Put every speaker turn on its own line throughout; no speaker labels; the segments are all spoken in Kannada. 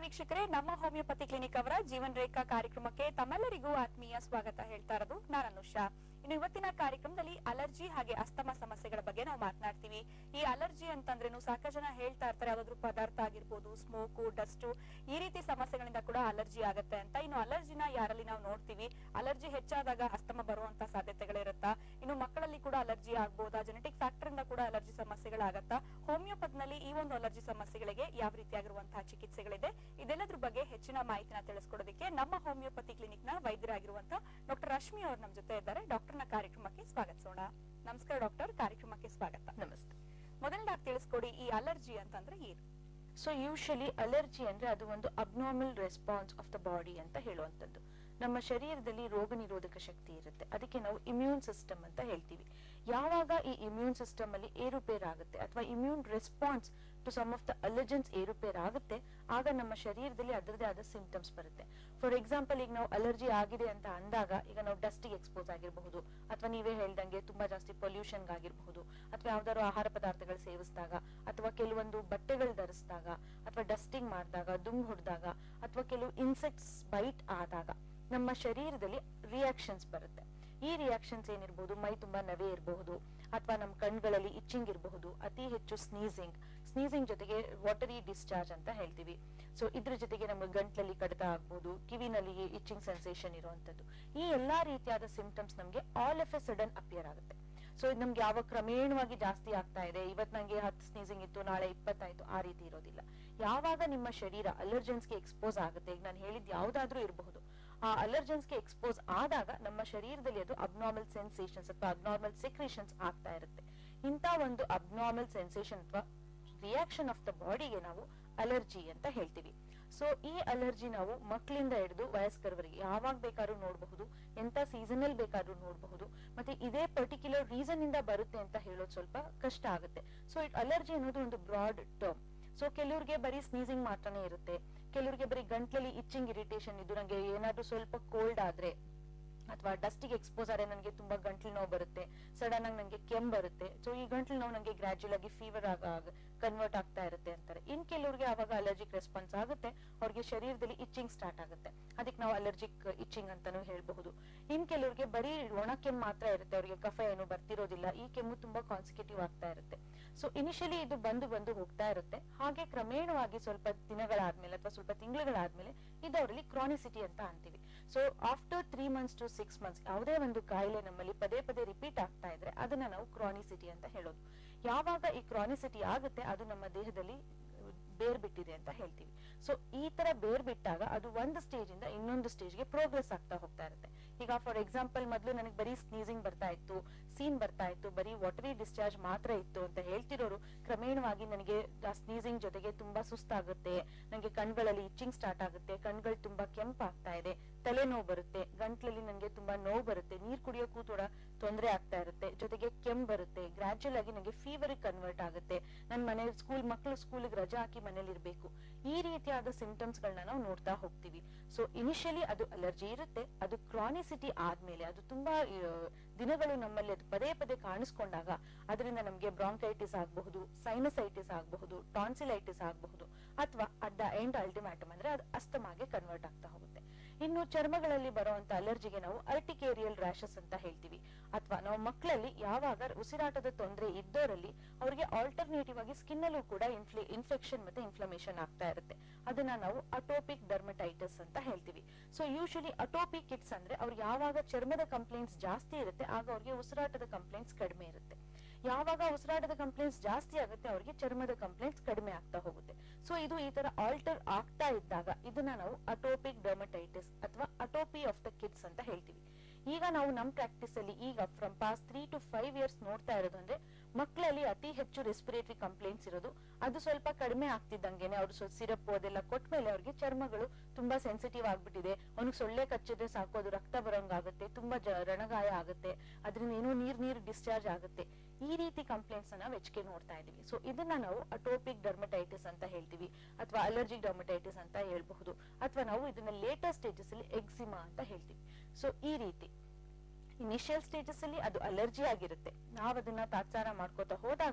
ವೀಕ್ಷಕರೇ ನಮ್ಮ ಹೋಮಿಯೋಪತಿ ಕ್ಲಿನಿಕ್ ಅವರ ಜೀವನ್ ರೇಖಾ ಕಾರ್ಯಕ್ರಮಕ್ಕೆ ತಮ್ಮೆಲ್ಲರಿಗೂ ಆತ್ಮೀಯ ಸ್ವಾಗತ ಹೇಳ್ತಾ ಇರೋದು ನಾನು ಅನುಷಾ ಇನ್ನು ಇವತ್ತಿನ ಕಾರ್ಯಕ್ರಮದಲ್ಲಿ ಅಲರ್ಜಿ ಹಾಗೆ ಅಸ್ತಮ ಸಮಸ್ಯೆಗಳ ಬಗ್ಗೆ ನಾವು ಮಾತನಾಡ್ತೀವಿ ಈ ಅಲರ್ಜಿ ಅಂತಂದ್ರೇನು ಸಾಕಷ್ಟು ಜನ ಹೇಳ್ತಾ ಇರ್ತಾರೆ ಯಾವ್ದಾದ್ರು ಪದಾರ್ಥ ಆಗಿರ್ಬೋದು ಸ್ಮೋಕು ಡಸ್ಟ್ ಈ ರೀತಿ ಸಮಸ್ಯೆಗಳಿಂದ ಕೂಡ ಅಲರ್ಜಿ ಆಗುತ್ತೆ ಅಂತ ಇನ್ನು ಅಲರ್ಜಿನ ಯಾರಲ್ಲಿ ನಾವು ನೋಡ್ತೀವಿ ಅಲರ್ಜಿ ಹೆಚ್ಚಾದಾಗ ಅಸ್ತಮ ಬರುವಂತ ಸಾಧ್ಯತೆಗಳಿರುತ್ತಾ ಇನ್ನು ಮಕ್ಕಳಲ್ಲಿ ಕೂಡ ಅಲರ್ಜಿ ಆಗ್ಬೋದಾ ಜೆನೆಟಿಕ್ ಫ್ಯಾಕ್ಟರ್ ಇಂದ ಕೂಡ ಅಲರ್ಜಿ ಸಮಸ್ಯೆಗಳಾಗತ್ತಾ ಹೋಮಿಯೋಪತ್ ನಲ್ಲಿ ಈ ಒಂದು ಅಲರ್ಜಿ ಸಮಸ್ಯೆಗಳಿಗೆ ಯಾವ ರೀತಿಯಾಗಿರುವಂತಹ ಚಿಕಿತ್ಸೆಗಳಿದೆ ಇದೆಲ್ಲದ್ರ ಬಗ್ಗೆ ಹೆಚ್ಚಿನ ಮಾಹಿತಿನ ತಿಳಿಸ್ಕೊಡೋದಕ್ಕೆ ನಮ್ಮ ಹೋಮಿಯೋಪತಿ ಕ್ಲಿನಿಕ್ ನ ವೈದ್ಯರಾಗಿರುವಂತಹ ಡಾಕ್ಟರ್ ರಶ್ಮಿ ಅವರು ನಮ್ಮ ಜೊತೆ ಇದ್ದಾರೆ ಡಾಕ್ಟರ್ನ ಕಾರ್ಯಕ್ರಮಕ್ಕೆ ಸ್ವಾಗತಿಸೋಣ ನಮಸ್ಕಾರ ಡಾಕ್ಟರ್ ಕಾರ್ಯಕ್ರಮಕ್ಕೆ ಸ್ವಾಗತ
ನಮಸ್ತೆ
ಮೊದಲನೇದಾಗಿ ತಿಳಿಸ್ಕೊಡಿ ಈ ಅಲರ್ಜಿ ಅಂತಂದ್ರೆ ಏನು
ಸೊ ಯೂಶಲಿ ಅಲರ್ಜಿ ಅಂದ್ರೆ ಅದು ಒಂದು abnormal response of the body ಅಂತ ಹೇಳುವಂತದ್ದು ನಮ್ಮ ಶರೀರದಲ್ಲಿ ರೋಗ ನಿರೋಧಕ ಶಕ್ತಿ ಇರುತ್ತೆ ಅದಕ್ಕೆ ನಾವು ಇಮ್ಯೂನ್ ಸಿಸ್ಟಮ್ ಅಂತ ಹೇಳ್ತೀವಿ ಯಾವಾಗ ಈ ಇಮ್ಯೂನ್ ಸಿಸ್ಟಮ್ ಅಲ್ಲಿ ಏರುಪೇರಾಗುತ್ತೆ ಅಥವಾ immune response to some of the allergens ಏರುಪೇರಾಗುತ್ತೆ ಆಗ ನಮ್ಮ ಶರೀರದಲ್ಲಿ ಅದರದೇ ಆದ ಸಿಂಪ್ಟಮ್ಸ್ ಬರುತ್ತೆ ಫಾರ್ ಎಕ್ಸಾಂಪಲ್ ಈಗ ನಾವು ಅಲರ್ಜಿ ಆಗಿದೆ ಅಂತ ಅಂದಾಗ ಈಗ ನಾವು ಡಸ್ಟಿಗೆ ಎಕ್ಸ್ಪೋಸ್ ಆಗಿರಬಹುದು ಅಥವಾ ನೀವೇ ಹೇಳ್ದಂಗೆ ತುಂಬಾ ಜಾಸ್ತಿ ಪೊಲ್ಯೂಷನ್ ಆಗಿರಬಹುದು ಅಥವಾ ಯಾವ್ದಾದ್ರು ಆಹಾರ ಪದಾರ್ಥಗಳು ಸೇವಿಸಿದಾಗ ಅಥವಾ ಕೆಲವೊಂದು ಬಟ್ಟೆಗಳು ಧರಿಸಿದಾಗ ಅಥವಾ ಡಸ್ಟಿಂಗ್ ಮಾಡಿದಾಗ ದುಮ್ ಹೊಡೆದಾಗ ಅಥವಾ ಕೆಲವು ಇನ್ಸೆಕ್ಟ್ಸ್ ಬೈಟ್ ಆದಾಗ ನಮ್ಮ ಶರೀರದಲ್ಲಿ ರಿಯಾಕ್ಷನ್ಸ್ ಬರುತ್ತೆ ಈ ರಿಯಾಕ್ಷನ್ಸ್ ಏನಿರ್ಬಹುದು ಮೈ ತುಂಬಾ ನವೆ ಇರಬಹುದು ಅಥವಾ ನಮ್ಮ ಕಣ್ಗಳಲ್ಲಿ ಇಚ್ಚಿಂಗ್ ಇರಬಹುದು ಅತಿ ಹೆಚ್ಚು ಸ್ನೀಸಿಂಗ್ ಸ್ನೀಸಿಂಗ್ ಜೊತೆಗೆ ವಾಟರಿ ಡಿಸ್ಚಾರ್ಜ್ ಅಂತ ಹೇಳ್ತೀವಿ ಸೊ ಇದ್ರ ಜೊತೆಗೆ ನಮ್ಮ ಗಂಟ್ಲಲ್ಲಿ ಕಡಿತ ಆಗ್ಬಹುದು ಕಿವಿನಲ್ಲಿ ಇಚ್ಚಿಂಗ್ ಸೆನ್ಸೇಷನ್ ಇರುವಂತದ್ದು ಈ ಎಲ್ಲಾ ರೀತಿಯಾದ ಸಿಂಪ್ಟಮ್ಸ್ ನಮ್ಗೆ all of a sudden appear ಆಗುತ್ತೆ ಸೊ ಇದು ನಮ್ಗೆ ಯಾವಾಗ ಕ್ರಮೇಣವಾಗಿ ಜಾಸ್ತಿ ಆಗ್ತಾ ಇದೆ ಇವತ್ ನಂಗೆ ಹತ್ತು ಸ್ನೀಸಿಂಗ್ ಇತ್ತು ನಾಳೆ ಇಪ್ಪತ್ತಾಯ್ತು ಆ ರೀತಿ ಇರೋದಿಲ್ಲ ಯಾವಾಗ ನಿಮ್ಮ ಶರೀರ ಅಲರ್ಜನ್ಸ್ಗೆ ಎಕ್ಸ್ಪೋಸ್ ಆಗುತ್ತೆ ಈಗ ನಾನು ಹೇಳಿದ್ ಯಾವ್ದಾದ್ರೂ ಇರಬಹುದು ಆ ಅಲರ್ಜನ್ಸ್ಗೆ ಎಕ್ಸ್ಪೋಸ್ ಆದಾಗ ನಮ್ಮ ಶರೀರದಲ್ಲಿ ಅದು ಅಬ್ನಾರ್ಮಲ್ ಸೆನ್ಸೇಷನ್ಸ್ ಅಥವಾ ಅಬ್ನಾರ್ಮಲ್ ಸೆಕ್ರೇಷನ್ಸ್ ಆಗ್ತಾ ಇರುತ್ತೆ ಇಂಥ ಒಂದು ಅಬ್ನಾರ್ಮಲ್ ಸೆನ್ಸೇಷನ್ ಅಥವಾ ರಿಯಾಕ್ಷನ್ ಆಫ್ ದ ಬಾಡಿಗೆ ನಾವು ಅಲರ್ಜಿ ಅಂತ ಹೇಳ್ತೀವಿ ಸೊ ಈ ಅಲರ್ಜಿ ನಾವು ಮಕ್ಕಳಿಂದ ಹಿಡಿದು ವಯಸ್ಕರವರೆಗೆ ಯಾವಾಗ ಬೇಕಾದ್ರೂ ನೋಡಬಹುದು ಎಂತ ಸೀಸನಲ್ ಬೇಕಾದ್ರೂ ನೋಡಬಹುದು ಮತ್ತೆ ಇದೇ ಪರ್ಟಿಕ್ಯುಲರ್ ರೀಸನ್ ಇಂದ ಬರುತ್ತೆ ಅಂತ ಹೇಳೋದು ಸ್ವಲ್ಪ ಕಷ್ಟ ಆಗುತ್ತೆ ಸೊ ಇಟ್ ಅಲರ್ಜಿ ಅನ್ನೋದು ಒಂದು ಬ್ರಾಡ್ ಟರ್ಮ್ ಸೊ ಕೆಲವ್ರಿಗೆ ಬರೀ ಸ್ನೀಸಿಂಗ್ ಮಾತ್ರನೇ ಇರುತ್ತೆ ಕೆಲವ್ರಿಗೆ ಬರೀ ಗಂಟ್ಲಲ್ಲಿ ಇಚ್ಚಿಂಗ್ ಇರಿಟೇಷನ್ ಇದ್ದು ನಂಗೆ ಏನಾದ್ರೂ ಸ್ವಲ್ಪ ಕೋಲ್ಡ್ ಆದ್ರೆ ಅಥವಾ ಡಸ್ಟಿಗೆ ಎಕ್ಸ್ಪೋಸ್ ಆದ್ರೆ ನನಗೆ ತುಂಬಾ ಗಂಟ್ಲು ನೋವು ಬರುತ್ತೆ ಸಡನ್ ಆಗಿ ನನಗೆ ಕೆಮ್ಮು ಬರುತ್ತೆ ಸೊ ಈ ಗಂಟ್ಲು ನೋವು ನನಗೆ ಗ್ರಾಜುಯಲ್ ಆಗಿ ಫೀವರ್ ಆಗ ಕನ್ವರ್ಟ್ ಆಗ್ತಾ ಇರುತ್ತೆ ಅಂತಾರೆ ಇನ್ ಕೆಲವ್ರಿಗೆ ಅವಾಗ ಅಲರ್ಜಿಕ್ ರೆಸ್ಪಾನ್ಸ್ ಆಗುತ್ತೆ ಅವ್ರಿಗೆ ಶರೀರದಲ್ಲಿ ಇಚ್ಚಿಂಗ್ ಸ್ಟಾರ್ಟ್ ಆಗುತ್ತೆ ಅದಕ್ಕೆ ನಾವು ಅಲರ್ಜಿಕ್ ಇಚ್ಚಿಂಗ್ ಅಂತಾನು ಹೇಳ್ಬಹುದು ಇನ್ ಕೆಲವ್ರಿಗೆ ಬರೀ ಒಣ ಕೆಮ್ಮು ಮಾತ್ರ ಇರುತ್ತೆ ಅವ್ರಿಗೆ ಕಫ ಏನು ಬರ್ತಿರೋದಿಲ್ಲ ಈ ಕೆಮ್ಮು ತುಂಬಾ ಕಾನ್ಸಿಕ್ಯೂಟಿವ್ ಆಗ್ತಾ ಇರುತ್ತೆ ಸೊ ಇನಿಷಿಯಲಿ ಇದು ಬಂದು ಬಂದು ಹೋಗ್ತಾ ಇರುತ್ತೆ ಹಾಗೆ ಕ್ರಮೇಣವಾಗಿ ಸ್ವಲ್ಪ ದಿನಗಳಾದ್ಮೇಲೆ ಅಥವಾ ಸ್ವಲ್ಪ ತಿಂಗಳುಗಳಾದ್ಮೇಲೆ ಇದು ಅವರಲ್ಲಿ ಕ್ರಾನಿಸಿಟಿ ಅಂತ ಅಂತೀವಿ so after three months to six months ಯಾವುದೇ ಒಂದು ಕಾಯಿಲೆ ನಮ್ಮಲ್ಲಿ ಪದೇ ಪದೇ ರಿಪೀಟ್ ಆಗ್ತಾ ಇದ್ರೆ ಅದನ್ನ ನಾವು ಕ್ರಾನಿಸಿಟಿ ಅಂತ ಹೇಳೋದು ಯಾವಾಗ ಈ ಕ್ರಾನಿಸಿಟಿ ಆಗುತ್ತೆ ಅದು ನಮ್ಮ ದೇಹದಲ್ಲಿ ಬೇರ್ ಬಿಟ್ಟಿದೆ ಅಂತ ಹೇಳ್ತೀವಿ ಸೊ ಈ ತರ ಬೇರ್ ಬಿಟ್ಟಾಗ ಅದು ಒಂದು ಸ್ಟೇಜ್ ಇಂದ ಇನ್ನೊಂದು ಸ್ಟೇಜ್ಗೆ ಪ್ರೋಗ್ರೆಸ್ ಆಗ್ತಾ ಹೋಗ್ತಾ ಇರುತ್ತೆ ಈಗ ಫಾರ್ ಎಕ್ಸಾಂಪಲ್ ಮೊದಲು ನನಗೆ ಬರೀ ಸ್ನೀಸಿಂಗ್ ಬರ್ತಾ ಇತ್ತು ಸೀನ್ ಬರ್ತಾ ಇತ್ತು ಬರೀ ವಾಟರಿ ಡಿಸ್ಚಾರ್ಜ್ ಮಾತ್ರ ಇತ್ತು ಅಂತ ಹೇಳ್ತಿರೋರು ಕ್ರಮೇಣವಾಗಿ ನನಗೆ ಆ ಸ್ನೀಸಿಂಗ್ ಜೊತೆಗೆ ತುಂಬಾ ಸುಸ್ತಾಗುತ್ತೆ ನನಗೆ ಕಣ್ಗಳಲ್ಲಿ ಇಚ್ಚಿಂಗ್ ಸ್ಟಾರ್ಟ್ ಆಗುತ್ತೆ ಕಣ್ಗಳು ತುಂಬಾ ಕೆಂಪಾಗ್ತಾ ಇದೆ ತಲೆನೋವು ಬರುತ್ತೆ ಗಂಟ್ಲಲ್ಲಿ ನನಗೆ ತುಂಬಾ ನೋವು ಬರುತ್ತೆ ನೀರ್ ಕುಡಿಯೋಕ್ಕೂ ಕೂಡ ತೊಂದರೆ ಆಗ್ತಾ ಇರುತ್ತೆ ಜೊತೆಗೆ ಕೆಮ್ಮು ಬರುತ್ತೆ ಗ್ರಾಜುಯಲ್ ಆಗಿ ನನಗೆ ಫೀವರ್ ಕನ್ವರ್ಟ್ ಆಗುತ್ತೆ ನನ್ನ ಮನೆ ಸ್ಕೂಲ್ ಮಕ್ಕಳು ಸ್ಕೂಲ್ಗೆ ರಜಾ ಹಾಕಿ ಮನೇಲಿ ಇರ್ಬೇಕು ಈ ರೀತಿಯಾದ ಸಿಂಪ್ಟಮ್ಸ್ ಗಳನ್ನ ನಾವು ನೋಡ್ತಾ ಹೋಗ್ತೀವಿ ಸೊ ಇನಿಷಿಯಲಿ ಅದು ಅಲರ್ಜಿ ಇರುತ್ತೆ ಅದು ಕ್ರಾನಿಸಿಟಿ ಆದ್ಮೇಲೆ ಅದು ತುಂಬಾ ಆ, ದಿನಗಳು ನಮ್ಮಲ್ಲಿ ಅದು ಪದೇ ಪದೇ ಕಾಣಿಸ್ಕೊಂಡಾಗ ಅದರಿಂದ ನಮ್ಗೆ ಬ್ರಾಂಕೈಟಿಸ್ ಆಗಬಹುದು ಸೈನಸೈಟಿಸ್ ಆಗಬಹುದು ಟಾನ್ಸಿಲೈಟಿಸ್ ಆಗಬಹುದು ಅಥವಾ ಅಟ್ ದ ಎಂಡ್ ಅಲ್ಟಿಮ್ಯಾಟಮ್ ಅಂದ್ರೆ ಅದು ಅಸ್ತಮಾಗೆ ಕನ್ವರ್ಟ್ ಆಗ್ತಾ ಹೋಗುತ್ತೆ ಇನ್ನು ಚರ್ಮಗಳಲ್ಲಿ ಬರುವಂತ ಅಲರ್ಜಿಗೆ ನಾವು ಅರ್ಟಿಕೇರಿಯಲ್ ರ್ಯಾಷಸ್ ಅಂತ ಹೇಳ್ತೀವಿ ಅಥವಾ ನಾವು ಮಕ್ಕಳಲ್ಲಿ ಯಾವಾಗ ಉಸಿರಾಟದ ತೊಂದರೆ ಇದ್ದವರಲ್ಲಿ ಅವರಿಗೆ ಆಲ್ಟರ್ನೇಟಿವ್ ಆಗಿ ಸ್ಕಿನ್ ಅಲ್ಲೂ ಕೂಡ ಇನ್ಫ್ಲಿ ಇನ್ಫೆಕ್ಷನ್ ಮತ್ತೆ ಇನ್ಫ್ಲಮೇಷನ್ ಆಗ್ತಾ ಇರುತ್ತೆ ಅದನ್ನ ನಾವು ಅಟೋಪಿಕ್ ಡರ್ಮಟೈಟಿಸ್ ಅಂತ ಹೇಳ್ತೀವಿ ಸೊ ಯೂಶಲಿ ಅಟೋಪಿಕ್ ಕಿಟ್ಸ್ ಅಂದ್ರೆ ಅವ್ರಿಗೆ ಯಾವಾಗ ಚರ್ಮದ ಕಂಪ್ಲೇಂಟ್ಸ್ ಜಾಸ್ತಿ ಇರುತ್ತೆ ಆಗ ಅವ್ರಿಗೆ ಉಸಿರಾಟದ ಕಂಪ್ಲೇಂಟ್ಸ್ ಕಡಿಮೆ ಇರುತ್ತೆ ಯಾವಾಗ ಉಸಿರಾಟದ ಕಂಪ್ಲೇಂಟ್ಸ್ ಜಾಸ್ತಿ ಆಗುತ್ತೆ ಅವ್ರಿಗೆ ಚರ್ಮದ ಕಂಪ್ಲೇಂಟ್ಸ್ ಕಡಿಮೆ ಆಗ್ತಾ ಹೋಗುತ್ತೆ ಸೊ ಇದು ಈ ತರ ಆಲ್ಟರ್ ಆಗ್ತಾ ಇದ್ದಾಗ ಇದನ್ನ ನಾವು ಅಟೋಪಿಕ್ ಡರ್ಮಟೈಟಿಸ್ ಅಥವಾ ಅಟೋಪಿ ಆಫ್ ದ ಕಿಡ್ಸ್ ಅಂತ ಹೇಳ್ತೀವಿ ಈಗ ನಾವು ನಮ್ ಪ್ರಾಕ್ಟೀಸ್ ಅಲ್ಲಿ ಈಗ from past three to five years ನೋಡ್ತಾ ಇರೋದು ಅಂದ್ರೆ ಮಕ್ಕಳಲ್ಲಿ ಅತಿ ಹೆಚ್ಚು ರೆಸ್ಪಿರೇಟರಿ ಕಂಪ್ಲೇಂಟ್ಸ್ ಇರೋದು ಅದು ಸ್ವಲ್ಪ ಕಡಿಮೆ ಆಗ್ತಿದ್ದಂಗೆನೆ ಅವ್ರು ಸ್ವಲ್ಪ ಸಿರಪ್ ಅದೆಲ್ಲ ಕೊಟ್ಮೇಲೆ ಅವ್ರಿಗೆ ಚರ್ಮಗಳು ತುಂಬಾ ಸೆನ್ಸಿಟಿವ್ ಆಗ್ಬಿಟ್ಟಿದೆ ಅವ್ನಿಗೆ ಸೊಳ್ಳೆ ಕಚ್ಚಿದ್ರೆ ಸಾಕು ಅದು ರಕ್ತ ಬರೋಂಗಾಗುತ್ತೆ ತುಂಬಾ ಜ ರಣಗಾಯ ಆಗುತ್ತೆ ಅದರಿಂದ ಏನೋ ನೀರ್ ನೀರು ಡಿಸ್ಚಾರ್ಜ್ ಆಗುತ್ತೆ ಈ ರೀತಿ ಕಂಪ್ಲೇಂಟ್ಸ್ ನಾವು ಹೆಚ್ಚಿಗೆ ನೋಡ್ತಾ ಇದೀವಿ ಸೊ ಇದನ್ನ ನಾವು ಅಟೋಪಿಕ್ ಡರ್ಮಟೈಟಿಸ್ ಅಂತ ಹೇಳ್ತೀವಿ ಅಥವಾ ಅಲರ್ಜಿಕ್ ಡರ್ಮಟೈಟಿಸ್ ಅಂತ ಹೇಳ್ಬಹುದು ಅಥವಾ ನಾವು ಇದನ್ನ ಲೇಟರ್ ಸ್ಟೇಜಸ್ ಅಲ್ಲಿ ಎಕ್ಸಿಮಾ ಅಂತ ಹೇಳ್ತೀವಿ ಸೊ ಈ ರೀತಿ ಇನಿಷಿಯಲ್ ಸ್ಟೇಜಸ್ ಅಲ್ಲಿ ಅದು ಅಲರ್ಜಿ ಆಗಿರುತ್ತೆ ನಾವ್ ಅದನ್ನ ತಾತ್ಸಾರ ಮಾಡ್ಕೋತಾ ಹೋದಾಗ